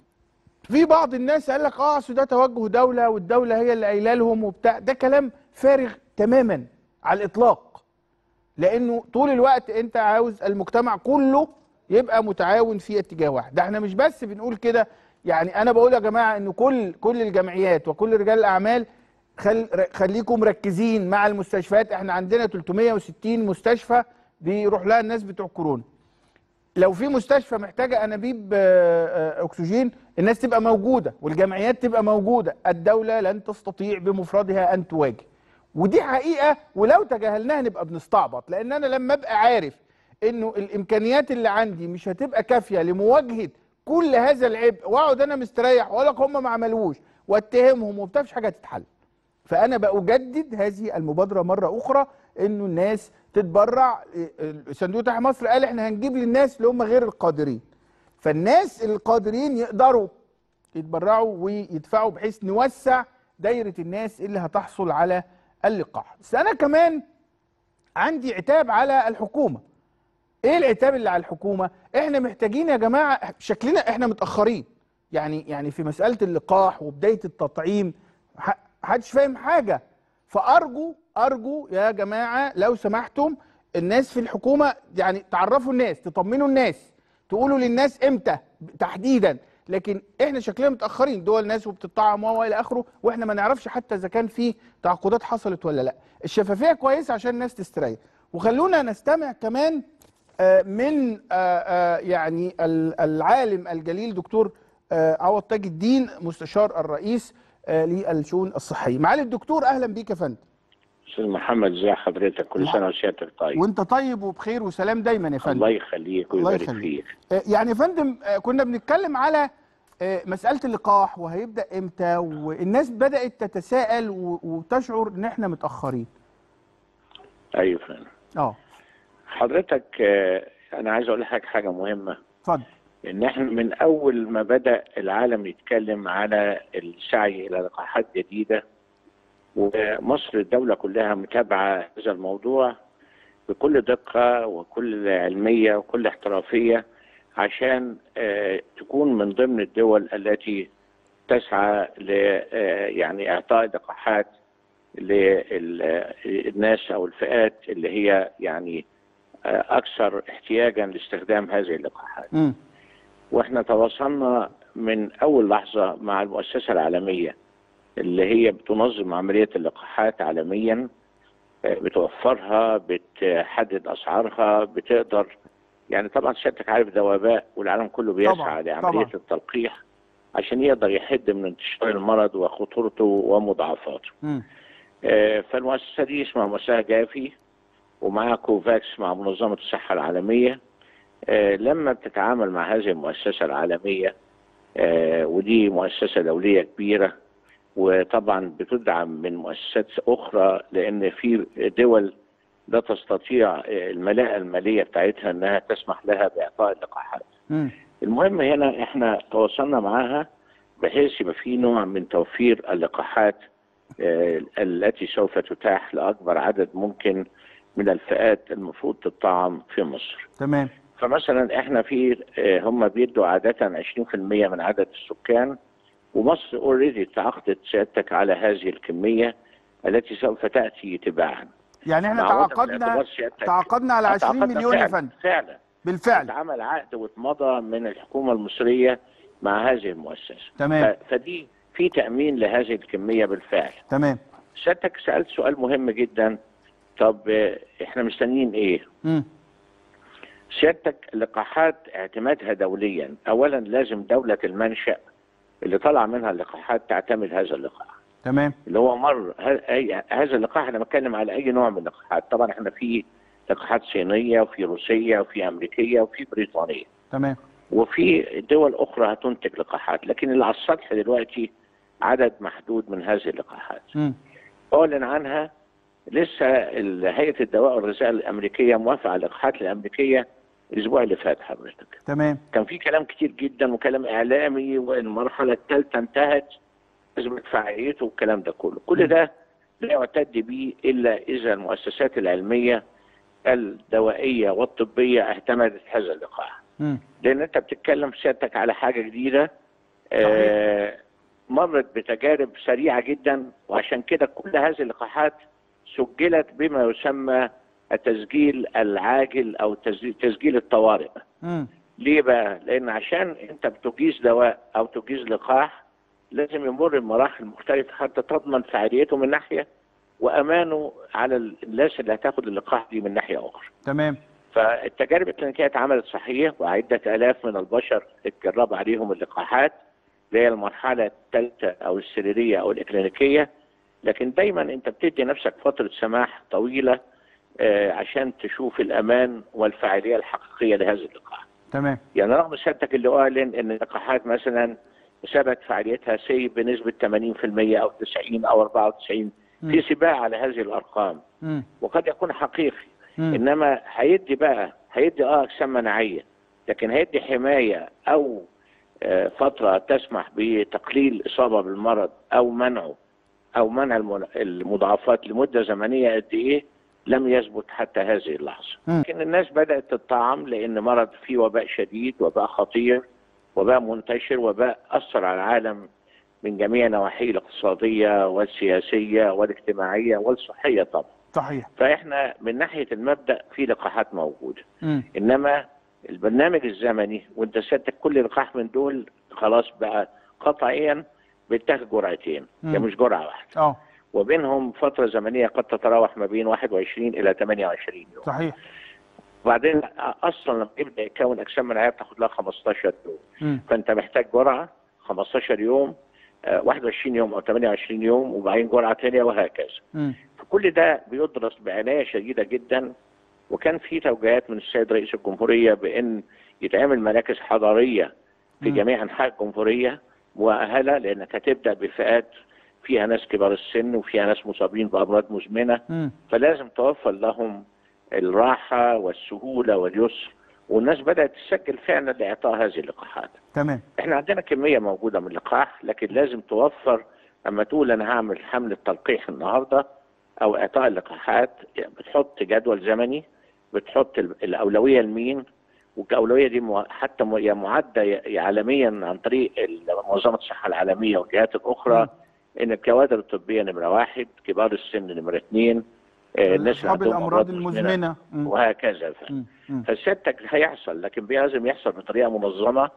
في بعض الناس قال لك اه اصل ده توجه دوله والدوله هي اللي قايله لهم وبتاع ده كلام فارغ تماما على الاطلاق لانه طول الوقت انت عاوز المجتمع كله يبقى متعاون في اتجاه واحد ده احنا مش بس بنقول كده يعني انا بقول يا جماعه ان كل كل الجمعيات وكل رجال الاعمال خل خليكم مركزين مع المستشفيات احنا عندنا 360 مستشفى بيروح لها الناس بتوع كورونا لو في مستشفى محتاجه انابيب آه، آه، اكسجين الناس تبقى موجوده والجمعيات تبقى موجوده الدوله لن تستطيع بمفردها ان تواجه ودي حقيقه ولو تجاهلناها نبقى بنستعبط لان انا لما ابقى عارف انه الامكانيات اللي عندي مش هتبقى كافيه لمواجهه كل هذا العبء واقعد انا مستريح واقول لك هم ما عملوش واتهمهم وبتاع مفيش حاجه هتتحل فانا بأجدد هذه المبادره مره اخرى انه الناس تتبرع صندوق تحيا مصر قال احنا هنجيب للناس اللي هم غير القادرين فالناس القادرين يقدروا يتبرعوا ويدفعوا بحيث نوسع دايره الناس اللي هتحصل على اللقاح بس انا كمان عندي عتاب على الحكومه ايه العتاب اللي على الحكومه احنا محتاجين يا جماعه شكلنا احنا متاخرين يعني يعني في مساله اللقاح وبدايه التطعيم ح- محدش فاهم حاجه فارجو ارجو يا جماعه لو سمحتم الناس في الحكومه يعني تعرفوا الناس تطمنوا الناس تقولوا للناس امتى تحديدا لكن احنا شكلنا متاخرين دول ناس وبتطعم والى اخره واحنا ما نعرفش حتى اذا كان في تعاقدات حصلت ولا لا الشفافيه كويسه عشان الناس تستريح وخلونا نستمع كمان آه، من آه، آه، يعني ال- العالم الجليل دكتور آه، عوض تاج الدين مستشار الرئيس آه، للشؤون الصحيه معالي الدكتور اهلا بيك يا فندم استاذ محمد ازي حضرتك كل سنه وسيادتك طيب وانت طيب وبخير وسلام دايما يا فندم الله يخليك الله ويبارك يخليك. فيك آه، يعني يا فندم آه، كنا بنتكلم على آه، مسألة اللقاح وهيبدأ امتى والناس بدأت تتساءل و- وتشعر ان احنا متأخرين ايوه فعلا اه حضرتك آه، انا عايز اقول لك حاجه مهمه اتفضل ان احنا من اول ما بدا العالم يتكلم على السعي الى لقاحات جديده ومصر الدوله كلها متابعه هذا الموضوع بكل دقه وكل علميه وكل احترافيه عشان آه، تكون من ضمن الدول التي تسعى ل آه، يعني اعطاء لقاحات للناس او الفئات اللي هي يعني آه، اكثر احتياجا لاستخدام هذه اللقاحات. مم. واحنا تواصلنا من اول لحظه مع المؤسسه العالميه اللي هي بتنظم عمليه اللقاحات عالميا آه، بتوفرها بتحدد اسعارها بتقدر يعني طبعا سيادتك عارف ده وباء والعالم كله طبعاً، بيسعى لعمليه طبعاً. التلقيح عشان يقدر يحد من انتشار المرض وخطورته ومضاعفاته. مم. آه، فالمؤسسه دي اسمها مؤسسه جافي ومعها كوفاكس مع منظمه الصحه العالميه آه، لما بتتعامل مع هذه المؤسسه العالميه آه، ودي مؤسسه دوليه كبيره وطبعا بتدعم من مؤسسات اخرى لان في دول لا تستطيع آه، الملاءه الماليه بتاعتها انها تسمح لها باعطاء اللقاحات. مم. المهم هنا احنا تواصلنا معاها بحيث يبقى في نوع من توفير اللقاحات آه، التي سوف تتاح لاكبر عدد ممكن من الفئات المفروض تطعم في مصر. تمام فمثلا احنا في آه، هم بيدوا عاده 20% من عدد السكان ومصر اوريدي تعاقدت سيادتك على هذه الكميه التي سوف تاتي تباعا. يعني احنا مع وضع تعاقدنا باعتبار سيادتك- تعاقدنا على 20 تعاقدنا مليون يا فعلاً- فندم فعلا بالفعل اتعمل عقد واتمضى من الحكومه المصريه مع هذه المؤسسه تمام. ف- فدي في تامين لهذه الكميه بالفعل تمام سيادتك سالت سؤال مهم جدا طب آه، احنا مستنيين ايه مم. سيادتك اللقاحات اعتمادها دوليا اولا لازم دوله المنشا اللي طلع منها اللقاحات تعتمد هذا اللقاح تمام اللي هو مر ه- أي- هذا اللقاح انا بتكلم على اي نوع من اللقاحات طبعا احنا في لقاحات صينيه وفي روسيه وفي امريكيه وفي بريطانيه تمام وفي دول اخرى هتنتج لقاحات لكن اللي على السطح دلوقتي عدد محدود من هذه اللقاحات مم. اعلن عنها لسه ال- هيئه الدواء والغذاء الامريكيه موافقه على اللقاحات الامريكيه الاسبوع اللي فات حضرتك تمام كان في كلام كتير جدا وكلام اعلامي والمرحله الثالثه انتهت اثبت فعاليته والكلام ده كله كل ده لا يعتد به الا اذا المؤسسات العلميه الدوائيه والطبيه اعتمدت هذا اللقاح مم. لان انت بتتكلم سيادتك على حاجه جديده آه مرت بتجارب سريعه جدا وعشان كده كل هذه اللقاحات سجلت بما يسمى التسجيل العاجل او تسجيل تسجيل الطوارئ مم. ليه بقى؟ لأن عشان أنت بتجيز دواء أو تجيز لقاح لازم يمر بمراحل مختلفة حتى تضمن فعاليته من ناحية وأمانه على الناس اللي هتاخد اللقاح دي من ناحية أخرى. تمام فالتجارب الكلينيكية اتعملت صحيح وعدة آلاف من البشر اتجرب عليهم اللقاحات اللي هي المرحلة الثالثة أو السريرية أو الإكلينيكية لكن دايما أنت بتدي نفسك فترة سماح طويلة آه، عشان تشوف الأمان والفعالية الحقيقية لهذا اللقاح. تمام يعني رغم سيادتك اللي اعلن ان اللقاحات مثلا ثبت فعاليتها سي بنسبه 80% او 90 او 94 في سباق على هذه الارقام مم. وقد يكون حقيقي مم. انما هيدي بقى هيدي اه اجسام مناعيه لكن هيدي حمايه او آه، فتره تسمح بتقليل الاصابه بالمرض او منعه او منع المن- المضاعفات لمده زمنيه قد ايه لم يثبت حتى هذه اللحظه. مم. لكن الناس بدات تطعم لان مرض فيه وباء شديد وباء خطير وباء منتشر وباء اثر على العالم من جميع نواحيه الاقتصاديه والسياسيه والاجتماعيه والصحيه طبعا. صحيح فاحنا من ناحيه المبدا في لقاحات موجوده. مم. انما البرنامج الزمني وانت سيادتك كل لقاح من دول خلاص بقى قطعيا بيتاخد جرعتين مم. ده مش جرعه واحده اه وبينهم فتره زمنيه قد تتراوح ما بين 21 الى 28 يوم صحيح وبعدين اصلا لما يبدا يكون اجسام مناعيه بتاخد لها 15 يوم مم. فانت محتاج جرعه 15 يوم آه، 21 يوم او 28 يوم وبعدين جرعه ثانيه وهكذا مم. فكل ده بيدرس بعنايه شديده جدا وكان في توجيهات من السيد رئيس الجمهوريه بان يتعمل مراكز حضاريه في مم. جميع انحاء الجمهوريه مؤهله لانك هتبدا بفئات فيها ناس كبار السن وفيها ناس مصابين بامراض مزمنه مم. فلازم توفر لهم الراحه والسهوله واليسر والناس بدات تسجل فعلا لاعطاء هذه اللقاحات. تمام احنا عندنا كميه موجوده من اللقاح لكن لازم توفر اما تقول انا هعمل حمله تلقيح النهارده او اعطاء اللقاحات بتحط جدول زمني بتحط ال- الاولويه لمين والأولوية دي مو- حتى م- هي معدة ي- عالميا عن طريق ال- منظمة الصحة العالمية والجهات الأخرى إن الكوادر الطبية نمرة واحد كبار السن نمرة اثنين آه، الناس اللي اصحاب عندهم الامراض أمراض مزمنة المزمنه مم. وهكذا ف- مم. مم. فسيادتك هيحصل لكن لازم يحصل بطريقه منظمه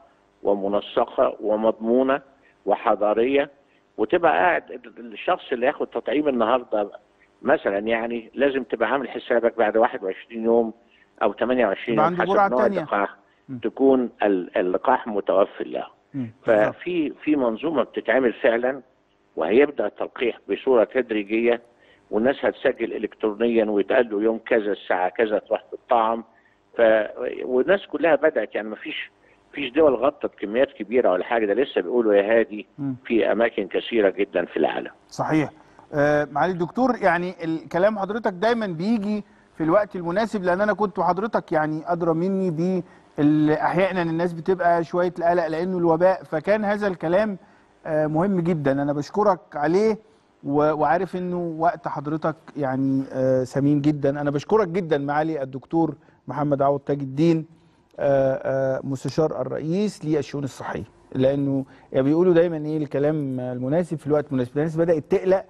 ومنسقه ومضمونه وحضاريه وتبقى قاعد ال- الشخص اللي ياخد تطعيم النهارده مثلا يعني لازم تبقى عامل حسابك بعد 21 يوم او 28 يبقى يوم عنده حسب جرعة نوع تانية. اللقاح م. تكون ال- اللقاح متوفر له مم. بالظبط. ففي في منظومه بتتعمل فعلا وهيبدا التلقيح بصوره تدريجيه والناس هتسجل الكترونيا ويتقال له يوم كذا الساعه كذا تروح تطعم ف والناس كلها بدات يعني ما فيش فيش دول غطت كميات كبيره ولا حاجه ده لسه بيقولوا يا هادي مم. في اماكن كثيره جدا في العالم صحيح آه معالي الدكتور يعني الكلام حضرتك دايما بيجي في الوقت المناسب لان انا كنت وحضرتك يعني ادرى مني ب ال- احيانا الناس بتبقى شويه القلق لانه الوباء فكان هذا الكلام آه مهم جدا انا بشكرك عليه و- وعارف انه وقت حضرتك يعني آه ثمين جدا انا بشكرك جدا معالي الدكتور محمد عوض تاج الدين آه، آه، مستشار الرئيس للشؤون الصحيه لانه يعني بيقولوا دايما ايه الكلام المناسب في الوقت المناسب الناس بدات تقلق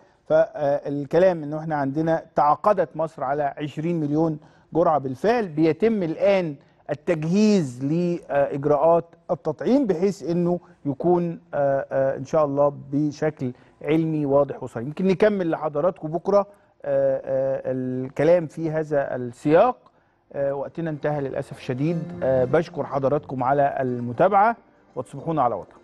فالكلام انه احنا عندنا تعاقدت مصر على 20 مليون جرعه بالفعل بيتم الان التجهيز لاجراءات التطعيم بحيث انه يكون آه، آه، ان شاء الله بشكل علمي واضح وصريح يمكن نكمل لحضراتكم بكره آه، آه، الكلام في هذا السياق آه، وقتنا انتهى للاسف الشديد آه، بشكر حضراتكم على المتابعه وتصبحون على وطن